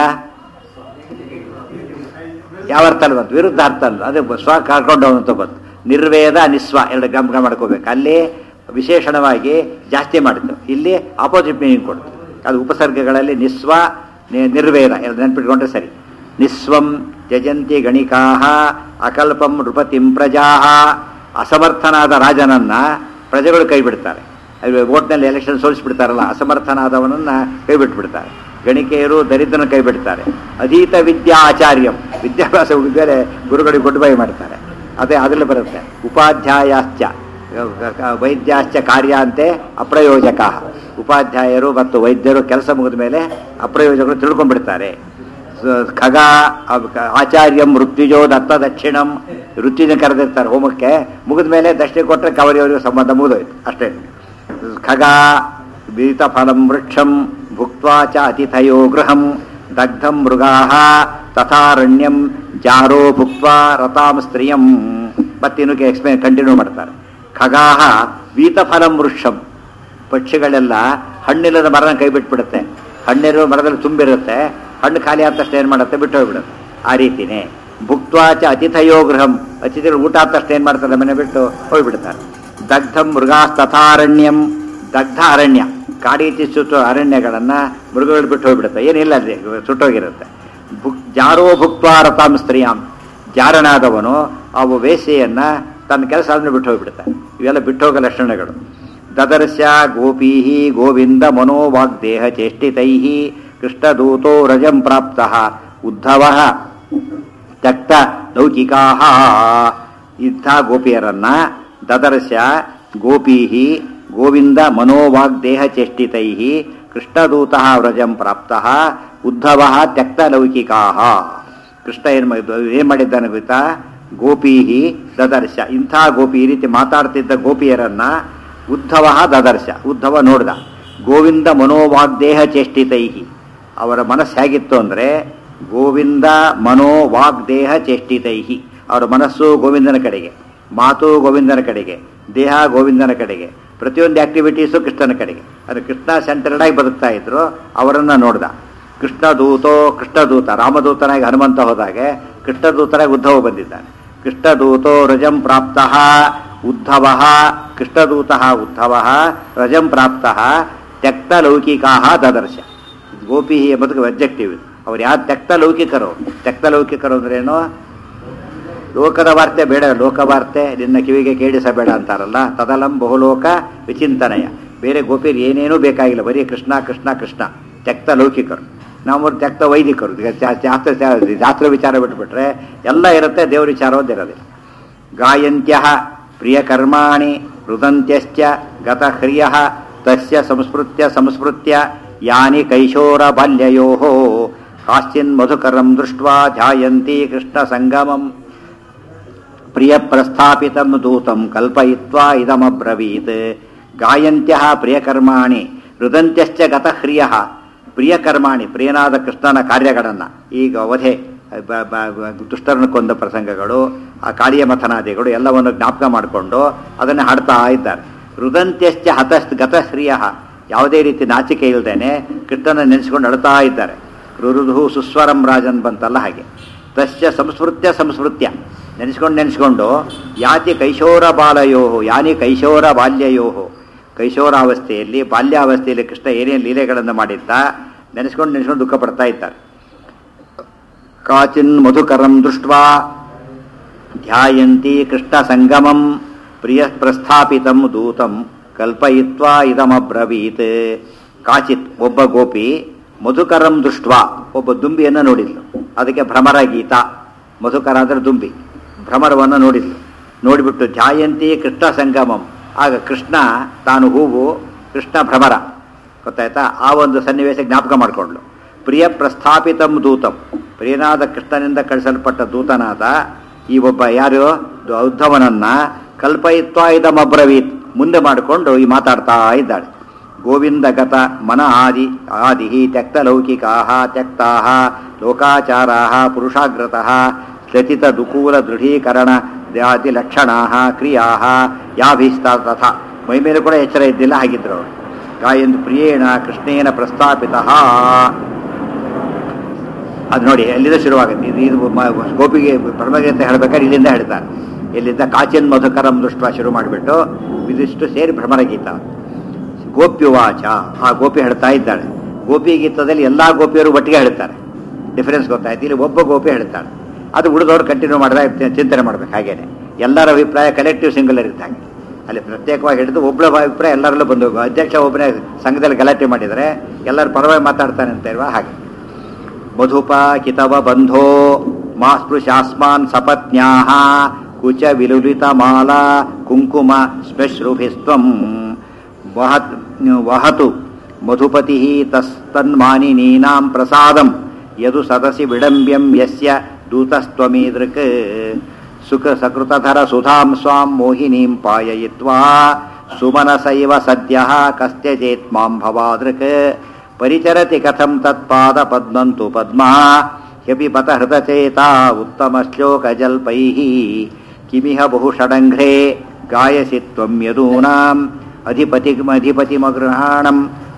ಯಾವ ಅರ್ಥದಲ್ಲಿ ಬಂತು ವಿರುದ್ಧ ಅರ್ಥ ಅಲ್ಲ ಅದೇ ಬ- ಸ್ವ ಕರ್ಕೊಂಡು ಅಂತ ಬಂತು ನಿರ್ವೇದ ನಿಸ್ವ ಎರಡು ಗಮನ ಮಾಡ್ಕೋಬೇಕು ಅಲ್ಲಿ ವಿಶೇಷಣವಾಗಿ ಜಾಸ್ತಿ ಮಾಡಿತು ಇಲ್ಲಿ ಆಪೋಸಿಟ್ ಮೀನಿಂಗ್ ಕೊಡ್ತು ಅದು ಉಪಸರ್ಗಗಳಲ್ಲಿ ನಿಸ್ವ ನಿ- ನಿರ್ವೇದ ಎರಡು ನೆನ್ಪಿಟ್ಕೊಂಡ್ರೆ ಸರಿ ನಿಸ್ವಂ ತ್ಯಜಂತಿ ಗಣಿಕಾಹ ಅಕಲ್ಪಂ ನೃಪತಿಂ ಪ್ರಜಾ ಅಸಮರ್ಥನಾದ ರಾಜನನ್ನ ಪ್ರಜೆಗಳು ಕೈ ಬಿಡ್ತಾರೆ ಓಟ್ನಲ್ಲಿ ಎಲೆಕ್ಷನ್ ಸೋಲಿಸ್ಬಿಡ್ತಾರಲ್ಲ ಅಸಮರ್ಥನಾದವನನ್ನ ಕೈ ಬಿಟ್ಬಿಡ್ತಾರೆ ಗಣಿಕೆಯರು ದರಿದ್ರನ ಕೈ ಬಿಡ್ತಾರೆ ಅಧೀತ ವಿದ್ಯಾ ಆಚಾರ್ಯಂ ವಿದ್ಯಾಭ್ಯಾಸ ಬೇರೆ ಗುರುಗಳಿಗೆ ಗುಡ್ ಬೈ ಮಾಡ್ತಾರೆ ಅದೇ ಅದರಲ್ಲಿ ಬರುತ್ತೆ ಉಪಾಧ್ಯಾಯಾಶ್ಚ ವೈದ್ಯಾಶ್ಚ ಕಾರ್ಯ ಅಂತೆ ಅಪ್ರಯೋಜಕ ಉಪಾಧ್ಯಾಯರು ಮತ್ತು ವೈದ್ಯರು ಕೆಲಸ ಮುಗಿದ ಮೇಲೆ ಅಪ್ರಯೋಜಕರು ತಿಳ್ಕೊಂಡ್ಬಿಡ್ತಾರೆ ಸ- ಖಗ ಅವ್- ಕ- ಆಚಾರ್ಯಂ ಋತ್ವಿಜೋ ದತ್ತ ದಕ್ಷಿಣಂ ಋತ್ವಿಜ ಕರೆದಿರ್ತಾರೆ ಹೋಮಕ್ಕೆ ಮುಗಿದ ಮೇಲೆ ದಕ್ಷಿಣ ಕೊಟ್ಟರೆ ಕವರಿಯವರಿಗೂ ಸಂಬಂಧ ಮುಗಿದೋಯ್ತು ಅಷ್ಟೇ ಖಗ ಬೀತಫಲಂ ವೃಕ್ಷಂ ಭುಕ್ತ್ವಾ ಚ ಅತಿಥಯೋ ಗೃಹಂ ದಗ್ಧಂ ಮೃಗಾಹ ತಥಾರಣ್ಯಂ ಜಾರೋ ಭುಕ್ತ್ವಾ ರತಾಂ ಸ್ತ್ರಿಯಂ ಮತ್ತಿನ್ನು ಎಕ್ಸ್ಪ್ಲೇನ್ ಕಂಟಿನ್ಯೂ ಮಾಡ್ತಾರೆ ಖಗಾಹ ಬೀತಫಲಂ ವೃಕ್ಷಂ ಪಕ್ಷಿಗಳೆಲ್ಲ ಹಣ್ಣಿಲ್ಲದ ಮರನ ಕೈ ಬಿಟ್ಬಿಡುತ್ತೆ ಹಣ್ಣಿರೋ ಮರದಲ್ಲಿ ತುಂಬಿರುತ್ತೆ ಹಣ್ಣು ಖಾಲಿ ಆದ ತಕ್ಷಣ ಏನು ಮಾಡುತ್ತೆ ಬಿಟ್ಟು ಹೋಗ್ಬಿಡುತ್ತೆ ಆ ರೀತಿನೇ ಭುಕ್ತ್ವಾಚ ಅತಿಥಯೋ ಗೃಹಂ ಅತಿಥಿಗಳು ಊಟ ಆದ ತಕ್ಷಣ ಏನು ಮಾಡ್ತಾರೆ ಮನೆ ಬಿಟ್ಟು ಹೋಗ್ಬಿಡ್ತಾರೆ ದಗ್ಧಂ ಮೃಗಾಸ್ತಥಾರಣ್ಯಂ ದಗ್ಧ ಅರಣ್ಯ ಕಾಡೀತಿ ಸುಟ್ಟು ಅರಣ್ಯಗಳನ್ನು ಮೃಗಗಳು ಬಿಟ್ಟು ಹೋಗ್ಬಿಡುತ್ತೆ ಏನಿಲ್ಲ ಅಲ್ಲಿ ಸುಟ್ಟೋಗಿರುತ್ತೆ ಭುಕ್ ಜಾರೋ ಭುಕ್ತ್ವಾ ರತಾಂ ಸ್ತ್ರೀಯಾಂ ಜಾರನಾದವನು ಅವು ವೇಸೆಯನ್ನ ತನ್ನ ಕೆಲಸ ಅದನ್ನು ಬಿಟ್ಟು ಹೋಗ್ಬಿಡುತ್ತೆ ಇವೆಲ್ಲ ಬಿಟ್ಟು ಹೋಗೋ ಲಕ್ಷಣಗಳು ದದರ್ಶ್ಯ ಗೋಪೀ ಗೋವಿಂದ ಮನೋವಾಗ್ದೇಹ ಚೇಷ್ಟಿತೈ ಕೃಷ್ಣದೂತೋ ರಜಂ ಪ್ರಾಪ್ತ ಉದ್ಧವ ತ್ಯಕ್ತ ಲೌಕಿಕಾ ಇಂಥ ಗೋಪಿಯರನ್ನ ದದರ್ಶ ಗೋಪೀ ಗೋವಿಂದ ಮನೋವಾಗ್ದೇಹ ಚೇಷ್ಟಿತೈ ಕೃಷ್ಣದೂತ ವ್ರಜಂ ಪ್ರಾಪ್ತ ಉದ್ಧವ ತ್ಯಕ್ತ ಲೌಕಿಕಾ ಕೃಷ್ಣ ಏನ್ ಮಾಡಿದ್ದು ಏನ್ ಮಾಡಿದ್ದಾನೆ ಗೊತ್ತಾ ಗೋಪೀಹಿ ದದರ್ಶ ಇಂಥ ಗೋಪಿ ಈ ರೀತಿ ಮಾತಾಡ್ತಿದ್ದ ಗೋಪಿಯರನ್ನ ಉದ್ಧವ ದದರ್ಶ ಉದ್ಧವ ನೋಡ್ದ ಗೋವಿಂದ ಮನೋವಾಗ್ದೇಹ ಚೇಷ್ಟಿತೈಹಿ ಅವರ ಮನಸ್ಸು ಹೇಗಿತ್ತು ಅಂದ್ರೆ ಗೋವಿಂದ ಮನೋವಾಗ್ದೇಹ ಚೇಷ್ಟಿತೈಹಿ ಅವರ ಮನಸ್ಸು ಗೋವಿಂದನ ಕಡೆಗೆ ಮಾತು ಗೋವಿಂದನ ಕಡೆಗೆ ದೇಹ ಗೋವಿಂದನ ಕಡೆಗೆ ಪ್ರತಿಯೊಂದು ಆಕ್ಟಿವಿಟೀಸು ಕೃಷ್ಣನ ಕಡೆಗೆ ಅದು ಕೃಷ್ಣ ಸೆಂಟರ್ಡ್ ಆಗಿ ಬದುಕ್ತಾ ಇದ್ರು ಅವರನ್ನ ನೋಡ್ದ ಕೃಷ್ಣದೂತೋ ಕೃಷ್ಣದೂತ ರಾಮದೂತನಾಗಿ ಹನುಮಂತ ಹೋದಾಗೆ ಕೃಷ್ಣದೂತನಾಗಿ ಉದ್ಧವ ಬಂದಿದ್ದಾನೆ ಕೃಷ್ಣದೂತೋ ರಜಂ ಪ್ರಾಪ್ತ ಉದ್ಧವ ಕೃಷ್ಣದೂತ ಉದ್ಧವ ರಜಂ ಪ್ರಾಪ್ತ ತ್ಯಕ್ತ ಲೌಕಿಕಾ ದದರ್ಶ ಗೋಪಿ ಎಂಬುದಕ್ಕೆ ಅಬ್ಜೆಕ್ಟಿವ್ ಇದು ಅವ್ರು ಯಾರು ತ್ಯಕ್ತ ಲೌಕಿಕರು ತ್ಯಕ್ತ ಲೌಕಿಕರು ಅಂದ್ರೇನು ಲೋಕದ ವಾರ್ತೆ ಬೇಡ ಲೋಕವಾರ್ತೆ ನಿನ್ನ ಕಿವಿಗೆ ಕೇಳಿಸಬೇಡ ಅಂತಾರಲ್ಲ ತದಲಂ ಬಹುಲೋಕ ವಿಚಿಂತನಯ ಬೇರೆ ಗೋಪಿಯರು ಏನೇನೂ ಬೇಕಾಗಿಲ್ಲ ಬರೀ ಕೃಷ್ಣ ಕೃಷ್ಣ ಕೃಷ್ಣ ತ್ಯಕ್ತ ಲೌಕಿಕರು ನಾವು ತ್ಯಕ್ತ ವೈದಿಕರು ಈಗ ಶಾ- ಶಾಸ್ತ್ರ ಶಾ- ಶಾಸ್ತ್ರ ವಿಚಾರ ಬಿಟ್ಬಿಟ್ರೆ ಎಲ್ಲ ಇರುತ್ತೆ ದೇವ್ರ ವಿಚಾರ ಒಂದಿರೋದಿಲ್ಲ ಗಾಯಂತ್ಯ ಪ್ರಿಯಕರ್ಮಾಣಿ ರುದಂತ್ಯಶ್ಚ ಗತಹ್ರಿಯ ತಸ್ಯ ಸಂಸ್ಮೃತ್ಯ ಸಂಸ್ಮೃತ್ಯ ಯಾನಿ ಕೈಶೋರ ಬಾಲ್ಯಯೋ ಕಾಶ್ಚಿನ್ ಮಧುಕರಂ ದೃಷ್ಟ್ವಾ ಧ್ಯಾಯಂತಿ ಕೃಷ್ಣ ಸಂಗಮಂ ಪ್ರಿಯ ಪ್ರಸ್ಥಾಪಿತಂ ದೂತಂ ಕಲ್ಪಯಿತ್ವಾ ಇದಮಬ್ರವೀತ್ ಗಾಯಂತ್ಯ ಪ್ರಿಯಕರ್ಮಾಣಿ ರುದಂತ್ಯಶ್ಚ ಗತಹ್ರಿಯ ಪ್ರಿಯಕರ್ಮಾಣಿ ಪ್ರಿಯನಾದ ಕೃಷ್ಣನ ಕಾರ್ಯಗಳನ್ನು ಈಗ ವಧೆ ಬ- ಬ- ಬ- ದುಷ್ಟರನ್ನು ಕೊಂದ ಪ್ರಸಂಗಗಳು ಆ ಕಾಳಿಯ ಮಥನಾದಿಗಳು ಎಲ್ಲವನ್ನು ಜ್ಞಾಪಕ ಮಾಡಿಕೊಂಡು ಅದನ್ನು ಹಾಡ್ತಾ ಇದ್ದಾರೆ ರುದಂತ್ಯಶ್ಚ ಹತಸ್ ಗತಶ್ರಿಯ ಯಾವುದೇ ರೀತಿ ನಾಚಿಕೆ ಇಲ್ಲದೇನೆ ಕೃಷ್ಣನ ನೆನೆಸ್ಕೊಂಡು ಅಳ್ತಾ ಇದ್ದಾರೆ ರುರುಧು ಸುಸ್ವರಂ ರಾಜನ್ ಬಂತಲ್ಲ ಹಾಗೆ ತಸ್ಯ ಸಂಸ್ಮೃತ್ಯ ಸಂಸ್ಮೃತ್ಯ ನೆನೆಸ್ಕೊಂಡು ನೆನೆಸ್ಕೊಂಡು ಯಾತಿ ಕೈಶೋರ ಬಾಲಯೋ ಯಾನಿ ಕೈಶೋರ ಬಾಲ್ಯಯೋ ಕೈಶೋರಾವಸ್ಥೆಯಲ್ಲಿ ಬಾಲ್ಯಾವಸ್ಥೆಯಲ್ಲಿ ಕೃಷ್ಣ ಏನೇನು ಲೀಲೆಗಳನ್ನು ಮಾಡಿದ್ದ ನೆನೆಸ್ಕೊಂಡು ನೆನೆಸ್ಕೊಂಡು ದುಃಖ ಪಡ್ತಾ ಇದ್ದಾರೆ ಕಾಚಿನ್ ಮಧುಕರಂ ದೃಷ್ಟ್ವಾ ಧ್ಯಾಯಂತಿ ಕೃಷ್ಣ ಸಂಗಮಂ ಪ್ರಿಯ ಪ್ರಸ್ಥಾಪಿತಂ ದೂತಂ ಕಲ್ಪಯಿತ್ವಾ ಇದಮಬ್ರವೀತ್ ಕಾಚಿತ್ ಒಬ್ಬ ಗೋಪಿ ಮಧುಕರಂ ದೃಷ್ಟ್ವಾ ಒಬ್ಬ ದುಂಬಿಯನ್ನು ನೋಡಿದ್ಲು ಅದಕ್ಕೆ ಭ್ರಮರ ಗೀತ ಮಧುಕರ ಅಂದ್ರೆ ದುಂಬಿ ಭ್ರಮರವನ್ನು ನೋಡಿದ್ಲು ನೋಡಿಬಿಟ್ಟು ಧ್ಯಾಯಂತಿ ಕೃಷ್ಣ ಸಂಗಮಂ ಆಗ ಕೃಷ್ಣ ತಾನು ಹೂವು ಕೃಷ್ಣ ಭ್ರಮರ ಗೊತ್ತಾಯ್ತಾ ಆ ಒಂದು ಸನ್ನಿವೇಶ ಜ್ಞಾಪಕ ಮಾಡಿಕೊಂಡ್ಲು ಪ್ರಿಯ ಪ್ರಸ್ಥಾಪಿತಂ ದೂತಂ ಪ್ರಿಯನಾದ ಕೃಷ್ಣನಿಂದ ಕಳಿಸಲ್ಪಟ್ಟ ದೂತನಾದ ಈ ಒಬ್ಬ ಯಾರು ಉದ್ಧವನನ್ನ ಕಲ್ಪಯಿತ್ವ ಇದಮಬ್ರವೀತ್ ಮುಂದೆ ಮಾಡಿಕೊಂಡು ಈ ಮಾತಾಡ್ತಾ ಇದ್ದಾಳೆ ಗೋವಿಂದ ಗತ ಮನ ಆದಿ ಆದಿ ತ್ಯಕ್ತ ಲೌಕಿಕಾ ತ್ಯಕ್ತಾ ಲೋಕಾಚಾರಾ ಪುರುಷಾಗ್ರತಃ ಸ್ಥಿತ ದುಕೂಲ ದೃಢೀಕರಣ ಆದಿ ಲಕ್ಷಣಾ ಕ್ರಿಯಾ ಯಾಭಿಸ್ತ ತಥಾ ಮೈ ಮೇಲೆ ಕೂಡ ಎಚ್ಚರ ಇದ್ದಿಲ್ಲ ಹಾಗಿದ್ರು ಅವರು ಗಾಯಂದು ಪ್ರಿಯೇಣ ಕೃಷ್ಣೇನ ಪ್ರಸ್ಥಾಪಿತ ಅದು ನೋಡಿ ಎಲ್ಲಿಂದ ಶುರುವಾಗುತ್ತೆ ಇದು ಇದು ಮ- ಗೋಪಿಗೆ ಪರಮಗೀತೆ ಹೇಳ್ಬೇಕಾದ್ರೆ ಇಲ್ಲಿಂದ ಹೇಳ್ತಾರೆ ಇಲ್ಲಿಂದ ಕಾಚಿನ್ ಮಧುಕರಂ ದೃಷ್ಟ ಶುರು ಮಾಡಿಬಿಟ್ಟು ಇದಿಷ್ಟು ಸೇರಿ ಭ್ರಮರಗೀತ ಗೋಪ್ಯುವಾಚ ಆ ಗೋಪಿ ಹೇಳ್ತಾ ಇದ್ದಾಳೆ ಗೋಪಿ ಗೀತದಲ್ಲಿ ಎಲ್ಲಾ ಗೋಪಿಯರು ಒಟ್ಟಿಗೆ ಹೇಳ್ತಾರೆ ಡಿಫರೆನ್ಸ್ ಗೊತ್ತಾಯ್ತು ಇಲ್ಲಿ ಒಬ್ಬ ಗೋಪಿ ಹೇಳ್ತಾಳೆ ಅದು ಉಳಿದವ್ರು ಕಂಟಿನ್ಯೂ ಮಾಡಿದಾಗ ಚಿಂತನೆ ಮಾಡ್ಬೇಕು ಹಾಗೇನೆ ಎಲ್ಲರ ಅಭಿಪ್ರಾಯ ಕಲೆಕ್ಟಿವ್ ಸಿಂಗುಲರ್ ಇದ್ದ ಹಾಗೆ ಅಲ್ಲಿ ಪ್ರತ್ಯೇಕವಾಗಿ ಹಿಡಿದು ಒಬ್ಬಳ ಅಭಿಪ್ರಾಯ ಎಲ್ಲರಲ್ಲೂ ಬಂದು ಅಧ್ಯಕ್ಷ ಒಬ್ಬನೇ ಸಂಘದಲ್ಲಿ ಗಲಾಟೆ ಮಾಡಿದರೆ ಎಲ್ಲರ ಪರವಾಗಿ ಮಾತಾಡ್ತಾನೆ ಅಂತ ಇರುವ ಹಾಗೆ ಮಧುಪ ಕಿತವ ಬಂಧೋ ಮಾ ಸ್ಪೃಶಾಸ್ಮಾನ್ ಸಪತ್ನ್ಯಾ ಕುಚ ವಿಲುಲಿತ ಮಾಲಾ ಕುಂಕುಮ ಸ್ಪಶ್ರುಭಿಸ್ತ್ವಂ ವಹತ್ ವಹತು ಮಧುಪತಿ ತಸ್ತನ್ಮಾನಿನೀನಾಂ ಪ್ರಸಾದಂ ಯದು ಸದಸಿ ವಿಡಂಬ್ಯಂ ಯಸ್ಯ ದೂತಸ್ತ್ವಮೀದೃಕ್ ಸುಖ ಸಕೃತಧರ ಸುಧಾಂ ಸ್ವಾಂ ಮೋಹಿನೀಂ ಪಾಯಯಿತ್ವಾ ಸುಮನಸೈವ ಸದ್ಯಃ ಕಸ್ತ್ಯಜೇತ್ ಮಾಂ ಭವಾದೃಕ್ ಪರಿಚರತಿ ಕಥಂ ತತ್ಪಾದ ಪದ್ಮಂತು ಪದ್ಮಾ ಹ್ಯಪಿ ಪತ ಹೃತಚೇತಾ ಉತ್ತಮ ಶ್ಲೋಕಜಲ್ಪೈಃ ಕಿಮಿಹ ಬಹು ಷಡಂಘ್ರೆ ಗಾಯಸಿ ತ್ವಂ ಯದೂನಾಂ ಅಧಿಪತಿ ಅಧಿಪತಿಮಗೃಹಾಣಂ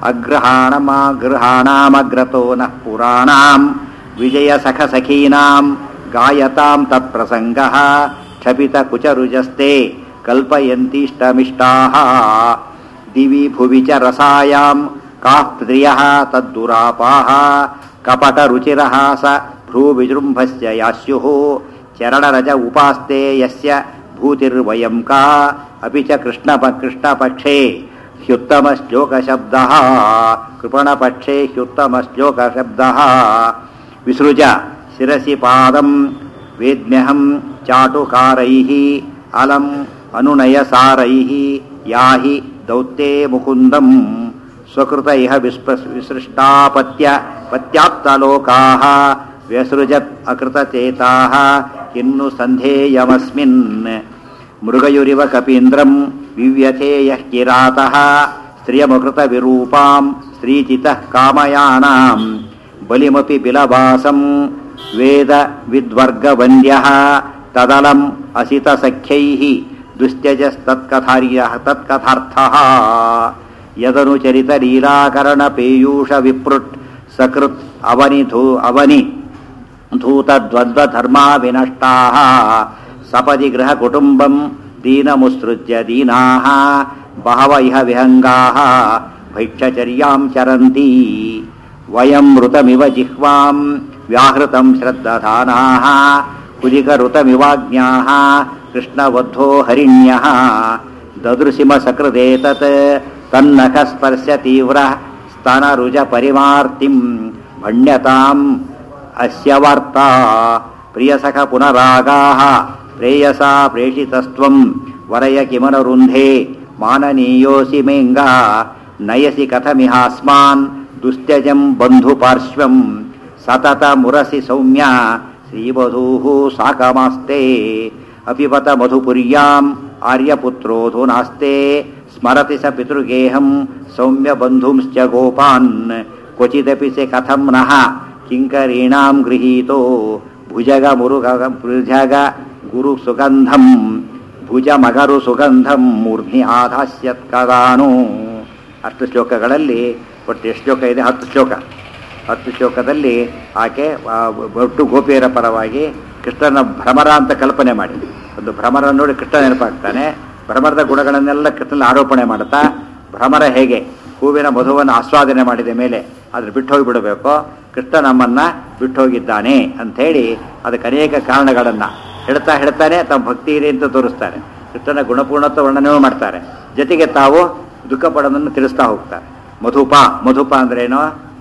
ಅಗ್ರಹಾಣಮಾಗೃಹಾಣಾಮಗ್ರತೋ ನಃ ಪುರಾಣಾಂ ವಿಜಯ ಸಖ ಸಖೀನಾಂ ಗಾಯತಾಂ ತತ್ಪ್ರಸಂಗಃ ಕ್ಷಪಿತ ಕುಚರುಜಸ್ತೆ ಕಲ್ಪಯಂತಿಷ್ಟಮಿಷ್ಟಾಃ ದಿವಿ ಭುವಿ ಚ ರಸಾಯಾಂ ಕಾಃ ಪ್ರಿಯಃ ತದ್ದುರಾಪಾಃ ಕಪಟರುಚಿರಃ ಸ ಭ್ರೂವಿಜೃಂಭಸ್ಯ ಯಾಸ್ಯುಃ ಚರಣರಜ ಉಪಾಸ್ತೆ ಯಸ್ಯ ಭೂತಿರ್ವಯಂ ಕಾ ಅಪಿ ಚ ಕೃಷ್ಣಪ ಕೃಷ್ಣಪಕ್ಷೇ ಹ್ಯುತ್ತಮಶ್ಲೋಕಶಬ್ದः ಕೃಪಣಪಕ್ಷೇ ಹ್ಯುತ್ತಮಶ್ಲೋಕಶಬ್ದः ವಿಸೃಜ ಶಿರಸಿ ಪಾದಂ ವೇದ್ಮ್ಯಹಂ ಚಾಟುಕಾರೈः ಅಲಂ ಅನುನಯಸಾರೈः ಯಾಹಿ ದೌತ್ಯೇ ಮುಕುಂದಂ ಸ್ವಕೃತ ಇಹ ವಿಸ್ಪ ವಿಸೃಷ್ಟಾಪತ್ಯ ಪತ್ಯಾಪ್ತಲೋಕಾः ವ್ಯಸೃಜತ್ ಅಕೃತಚೇತಾः ಕಿನ್ನು ಸಂಧೇಯಮಸ್ಮಿನ್ ಮೃಗಯುರಿವ ಕಪೀಂದ್ರಂ ವಿವ್ಯಥೇ ಯಃ ಕಿರಾತಃ ಸ್ತ್ರಿಯಮಕೃತ ವಿರೂಪಾಂ ಸ್ತ್ರೀಚಿತಃ ಕಾಮಯಾನಾಂ ಬಲಿಮಪಿ ಬಿಲವಾಸಂ ವೇದ ವಿದ್ವರ್ಗವಂದ್ಯಃ ತದಲಂ ಅಸಿತ ಸಖ್ಯೈಃ ದುಸ್ತ್ಯಜಸ್ತತ್ಕಥಾರ್ಯಃ ತತ್ಕಥಾರ್ಥಃ ಯದನುಚರಿತ ಲೀಲಾಕರಣ ಪೇಯೂಷ ವಿಪೃಟ್ ಸಕೃತ್ ಅವನಿ ಧೂ ಅವನಿ ಧೂತದ್ವಂದ್ವಧರ್ಮಾ ವಿನಷ್ಟಾಃ ಸಪದಿ ಗೃಹ ಕುಟುಂಬಂ ದೀನಮುತ್ಸೃಜ್ಯ ದೀನಾಃ ಬಹವ ಇಹ ವಿಹಂಗಾಃ ಭೈಕ್ಷಚರ್ಯಾಂ ಚರಂತಿ ವಯಂ ಋತಮಿವ ಜಿಹ್ವಾಂ ವ್ಯಾಹೃತಂ ಶ್ರದ್ಧಧಾನಾಃ ಕುಲಿಕಋತಮಿವಾಜ್ಞಾಃ ಕೃಷ್ಣವद्धೋ ಹರಿಣ್ಯಃ ದದೃಶಿಮ ಸಕೃದೇತತ್ ತನ್ನಖ ಸ್ಪರ್ಶ ತೀವ್ರ ಸ್ತನರುಜ ಪರಿಮಾರ್ತಿಂ ಭಣ್ಯತಾಂ ಅಸ್ಯ ವಾರ್ತಾ ಪ್ರಿಯಸಖ ಪುನರಾಗಾಃ ಪ್ರೇಯಸಾ ಪ್ರೇಷಿತಸ್ತ್ವಂ ವರಯ ಕಿಮನರುಂಧೆ ಮಾನನೀಯೋಸಿ ಮೇಂಗಾ ನಯಸಿ ಕಥಮಿಹಾಸ್ಮಾನ್ ದುಸ್ತ್ಯಜಂ ಬಂಧುಪಾರ್ಶ್ವಂ ಸತತ ಮುರಸಿ ಸೌಮ್ಯ ಶ್ರೀವಧೂಃ ಸಾಕಮಾಸ್ತೆ ಅಪಿಪತ ಮಧುಪುರ್ಯಾಂ ಆರ್ಯಪುತ್ರೋಧು ನಾಸ್ತೆ ಸ್ಮರತಿ ಸ ಪಿತೃಗೇಹಂ ಸೌಮ್ಯ ಬಂಧುಂಶ್ಚ ಗೋಪಾನ್ ಕ್ವಚಿದಪಿ ಸೆ ಕಥಂ ನಃ ಕಿಂಕರೀಣಾಂ ಗೃಹೀತೋ ಭುಜಗ ಮುರುಗ ಭುಜಗ ಗುರು ಸುಗಂಧಂ ಭುಜ ಮಗರು ಸುಗಂಧಂ ಮೂರ್ಧ್ನಿ ಆಧಾಸ್ಯತ್ ಕದಾನು ಅಷ್ಟು ಶ್ಲೋಕಗಳಲ್ಲಿ ಒಟ್ಟು ಎಷ್ಟು ಶ್ಲೋಕ ಇದೆ ಹತ್ತು ಶ್ಲೋಕ ಹತ್ತು ಶ್ಲೋಕದಲ್ಲಿ ಆಕೆ ಆ, ಒಟ್ಟು ಗೋಪಿಯರ ಪರವಾಗಿ ಕೃಷ್ಣನ ಭ್ರಮರ ಅಂತ ಕಲ್ಪನೆ ಮಾಡಿ ಒಂದು ಭ್ರಮರ ನೋಡಿ ಕೃಷ್ಣ ನೆನಪಾಗ್ತಾನೆ ಭ್ರಮರದ ಗುಣಗಳನ್ನೆಲ್ಲ ಕೃಷ್ಣನ ಆರೋಪಣೆ ಮಾಡ್ತಾ ಭ್ರಮರ ಹೇಗೆ ಹೂವಿನ ಮಧುವನ್ನು ಆಸ್ವಾದನೆ ಮಾಡಿದ ಮೇಲೆ ಅದ್ರ ಬಿಟ್ಟು ಹೋಗಿಬಿಡಬೇಕು ಕೃಷ್ಣ ನಮ್ಮನ್ನ ಬಿಟ್ಟು ಹೋಗಿದ್ದಾನೆ ಅಂಥೇಳಿ ಅದಕ್ಕೆ ಅನೇಕ ಕಾರಣಗಳನ್ನು ಹೇಳ್ತಾ ಹೇಳ್ತಾನೆ ತಮ್ಮ ಭಕ್ತಿ ಇದೆ ಅಂತ ತೋರಿಸ್ತಾರೆ ಕೃಷ್ಣನ ಗುಣಪೂರ್ಣತ್ವ ವರ್ಣನೆ ಮಾಡ್ತಾರೆ ಜೊತೆಗೆ ತಾವು ದುಃಖ ಪಡೋದನ್ನು ತಿಳಿಸ್ತಾ ಹೋಗ್ತಾರೆ ಮಧುಪ ಮಧುಪ ಅಂದ್ರೇನು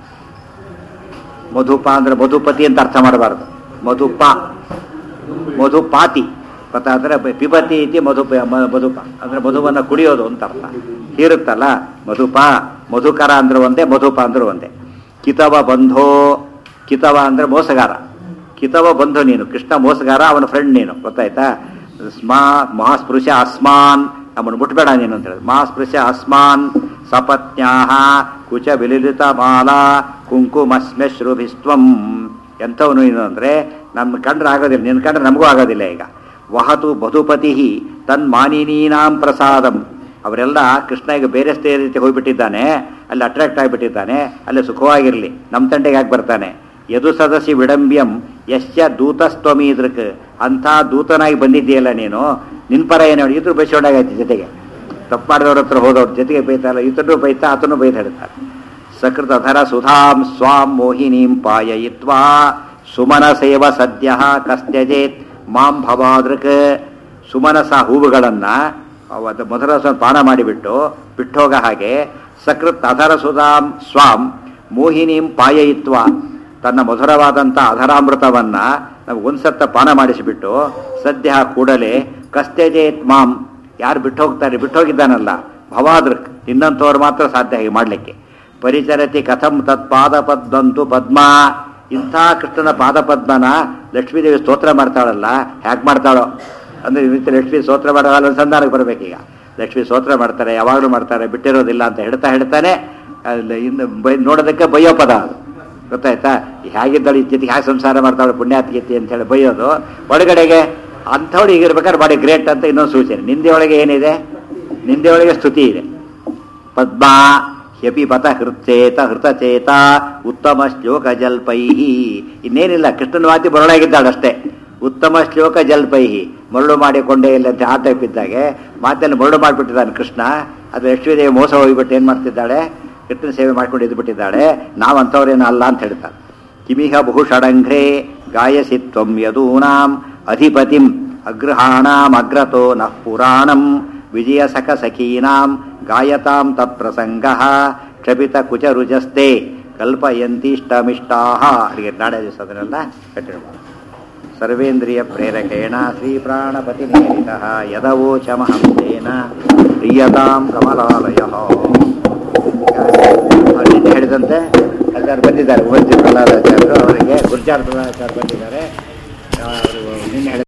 ಮಧುಪ ಅಂದ್ರೆ ಮಧುಪತಿ ಅಂತ ಅರ್ಥ ಮಾಡಬಾರ್ದು ಮಧುಪ ಮಧುಪಾತಿ ಪತ ಅಂದ್ರೆ ಪ- ಪಿಬತಿ ಇತಿ ಮಧುಪ ಮ- ಮಧುಪ ಅಂದ್ರೆ ಮಧುವನ್ನ ಕುಡಿಯೋದು ಅಂತ ಅರ್ಥ ಹೀರುತ್ತಲ್ಲ ಮಧುಪ ಮಧುಕರ ಅಂದ್ರೆ ಒಂದೇ ಮಧುಪ ಅಂದ್ರೆ ಒಂದೇ ಕಿತವ ಬಂಧೋ ಕಿತವ ಅಂದ್ರೆ ಮೋಸಗಾರ ಕಿತವ ಬಂಧು ನೀನು ಕೃಷ್ಣ ಮೋಸಗಾರ ಅವನ ಫ್ರೆಂಡ್ ನೀನು ಗೊತ್ತಾಯ್ತಾ ಸ್ಮಾ ಮಹಾಸ್ಪೃಶ ಅಸ್ಮಾನ್ ನಮ್ಮನ್ನು ಮುಟ್ಬೇಡ ನೀನು ಅಂತ ಹೇಳಿದ್ರು ಮಹಾಸ್ಪೃಶ ಅಸ್ಮಾನ್ ಸಪತ್ನ್ಯಾಹ ಕುಚ ವಿಲಿಲಿತ ಮಾಲಾ ಕುಂಕುಮಸ್ಮ್ಯಶ್ರುಭಿಸ್ತ್ವಂ ಎಂಥವನು ನೀನು ಅಂದರೆ ನಮ್ಮ ಕಂಡ್ರೆ ಆಗೋದಿಲ್ಲ ನಿನ್ನ ಕಂಡ್ರೆ ನಮಗೂ ಆಗೋದಿಲ್ಲ ಈಗ ವಹತು ಮಧುಪತಿ ತನ್ಮಾನಿನೀನಾಂ ಪ್ರಸಾದಂ ಅವರೆಲ್ಲ ಕೃಷ್ಣ ಈಗ ಬೇರೆ ಸ್ಟೇ ರೀತಿ ಹೋಗ್ಬಿಟ್ಟಿದ್ದಾನೆ ಅಲ್ಲಿ ಅಟ್ರಾಕ್ಟ್ ಆಗಿಬಿಟ್ಟಿದ್ದಾನೆ ಅಲ್ಲಿ ಸುಖವಾಗಿರಲಿ ನಮ್ಮ ತಂಟೆಗೆ ಯಾಕೆ ಬರ್ತಾನೆ ಯದು ಸದಸಿ ವಿಡಂಬ್ಯಂ ಯಶ್ಚ ದೂತಸ್ತ್ವಮೀದೃಕ್ ಅಂಥ ದೂತನಾಗಿ ಬಂದಿದ್ದೀಯಲ್ಲ ನೀನು ನಿನ್ ಪರ ಏನು ಹೇಳಿ ಇದ್ರು ಬೈಸೋಡಾಗೈತಿ ಜೊತೆಗೆ ತಪ್ಪು ಮಾಡಿದವ್ರ ಹತ್ರ ಹೋದವ್ರ ಜೊತೆಗೆ ಬೈತಾರಲ್ಲ ಇತನು ಬೈತಾ ಆತನು ಬೈತಾ ಹೇಳ್ತಾರೆ ಸಕೃತಧರ ಸುಧಾಂ ಸ್ವಾಂ ಮೋಹಿನೀಂ ಪಾಯಯಿತ್ವಾ ಸುಮನಸೇವ ಸದ್ಯ ಕಸ್ತ್ಯಜೇತ್ ಮಾಂ ಭವಾದೃಕ್ ಸುಮನಸ ಹೂವುಗಳನ್ನು ಅವತ್ತು ಮಧುರ ಸ- ಪಾನ ಮಾಡಿಬಿಟ್ಟು ಬಿಟ್ಟೋಗ ಹಾಗೆ ಸಕೃತ್ ಅಧರ ಸುಧಾಂ ಸ್ವಾಂ ಮೋಹಿನೀಂ ಪಾಯಯಿತ್ವ ತನ್ನ ಮಧುರವಾದಂಥ ಅಧರಾಮೃತವನ್ನ ನಮ್ಗೆ ಒಂದ್ಸತ್ತ ಪಾನ ಮಾಡಿಸಿಬಿಟ್ಟು ಸದ್ಯ ಕೂಡಲೇ ಕಸ್ತ್ಯಜೇತ್ ಮಾಂ ಯಾರು ಬಿಟ್ಟು ಹೋಗ್ತಾರೆ ಬಿಟ್ಟು ಹೋಗಿದ್ದಾನಲ್ಲ ಭವಾದೃಕ್ ಇನ್ನಂಥವ್ರು ಮಾತ್ರ ಸಾಧ್ಯ ಹೀಗೆ ಮಾಡಲಿಕ್ಕೆ ಪರಿಚರತಿ ಕಥಂ ತತ್ ಪಾದಪದ್ಮಂತು ಪದ್ಮ ಇಂಥ ಕೃಷ್ಣನ ಪಾದಪದ್ಮನ ಲಕ್ಷ್ಮೀದೇವಿ ಸ್ತೋತ್ರ ಮಾಡ್ತಾಳಲ್ಲ ಹ್ಯಾಕ್ ಮಾಡ್ತಾಳೋ ಅಂದ್ರೆ ಈ ರೀತಿ ಲಕ್ಷ್ಮೀ ಸ್ತೋತ್ರ ಮಾಡೋ ಅನುಸಂಧಾನಕ್ಕೆ ಬರ್ಬೇಕೀಗ ಲಕ್ಷ್ಮೀ ಸ್ತೋತ್ರ ಮಾಡ್ತಾರೆ ಯಾವಾಗಲೂ ಮಾಡ್ತಾರೆ ಬಿಟ್ಟಿರೋದಿಲ್ಲ ಅಂತ ಹೇಳ್ತಾ ಹೇಳ್ತಾನೆ ಅಲ್ಲಿ ಇನ್ನು ಬೈ ನೋಡೋದಕ್ಕೆ ಬಯ್ಯೋ ಪದ ಅದು ಗೊತ್ತಾಯ್ತಾ ಹೇಗಿದ್ದಾಳೆ ಇತ್ತೀಚೆಗೆ ಹೇಗೆ ಸಂಸಾರ ಮಾಡ್ತಾಳೆ ಪುಣ್ಯಾತ್ಗೀತಿ ಅಂತ ಹೇಳಿ ಬೈಯೋದು ಒಳಗಡೆಗೆ ಅಂಥವಳು ಹೀಗಿರ್ಬೇಕಾದ್ರೆ ಬಾಡಿ ಗ್ರೇಟ್ ಅಂತ ಇನ್ನೊಂದು ಸೂಚನೆ ನಿಂದೆ ಒಳಗೆ ಏನಿದೆ ನಿಂದೆ ಒಳಗೆ ಸ್ತುತಿ ಇದೆ ಪದ್ಮಾ ಹ್ಯಪಿ ಪಥ ಹೃತ್ಚೇತ ಹೃತಚೇತ ಉತ್ತಮ ಶ್ಲೋಕ ಜಲ್ಪೈಹಿ ಇನ್ನೇನಿಲ್ಲ ಕೃಷ್ಣನ ವಾತಿ ಬರಳಾಗಿದ್ದಾಳಷ್ಟೇ ಉತ್ತಮ ಶ್ಲೋಕ ಜಲ್ಪೈಹಿ ಮರಳು ಮಾಡಿಕೊಂಡೇ ಇಲ್ಲ ಅಂತ ಆ ಟೈಪ್ ಇದ್ದಾಗೆ ಮಾತನ್ನು ಮರಳು ಮಾಡಿಬಿಟ್ಟಿದ್ದಾನೆ ಕೃಷ್ಣ ಅದು ಲಕ್ಷ್ಮೀದೇವಿ ಮೋಸ ಹೋಗಿಬಿಟ್ಟು ಏನು ಮಾಡ್ತಿದ್ದಾಳೆ ಕೃಷ್ಣನ ಸೇವೆ ಮಾಡ್ಕೊಂಡು ಇದ್ಬಿಟ್ಟಿದ್ದಾಳೆ ನಾವು ಅಂಥವ್ರೇನು ಅಲ್ಲ ಅಂತ ಹೇಳ್ತಾರೆ ಕಿಮಿಹ ಬಹು ಷಡಂಘ್ರೆ ಗಾಯಸಿ ತ್ವಂ ಯದೂನಾಂ ಅಧಿಪತಿಂ ಅಗ್ರಹಾಣಾಂ ಅಗ್ರತೋ ನಃ ಪುರಾಣಂ ವಿಜಯ ಸಖ ಸಖೀನಾಂ ಗಾಯತಾಂ ತತ್ಪ್ರಸಂಗ ಕ್ಷಪಿತ ಕುಚರುಜಸ್ತೆ ಕಲ್ಪಯಂತಿಷ್ಟಮಿಷ್ಟಾಹ ಅಲ್ಲಿಗೆ ನಾಳೆ ದಿವಸ ಅದನ್ನೆಲ್ಲ ಕಂಟಿನ್ಯೂ ಮಾಡೋಣ ಸರ್ವೇಂದ್ರಿಯ ಪ್ರೇರಕೇಣ ಶ್ರೀ ಪ್ರಾಣಪತಿ ನೇರಿತ ಯದವೋಚಮಹಂ ತೇನ ಪ್ರಿಯತಾಂ ಕಮಲಾಲಯ ನಿನ್ನೆ ಹೇಳಿದಂತೆ ಆಚಾರ್ಯ ಬಂದಿದ್ದಾರೆ ಉಭಯ ಪ್ರಹ್ಲಾದಾಚಾರ್ಯರು ಅವರಿಗೆ ಗುರ್ಜಾರ್ ಪ್ರಹ್ಲಾದಾಚಾರ್ಯ ಬಂದಿದ್ದಾರೆ ಅವರು ನಿನ್ನೆ ಹೇಳಿದ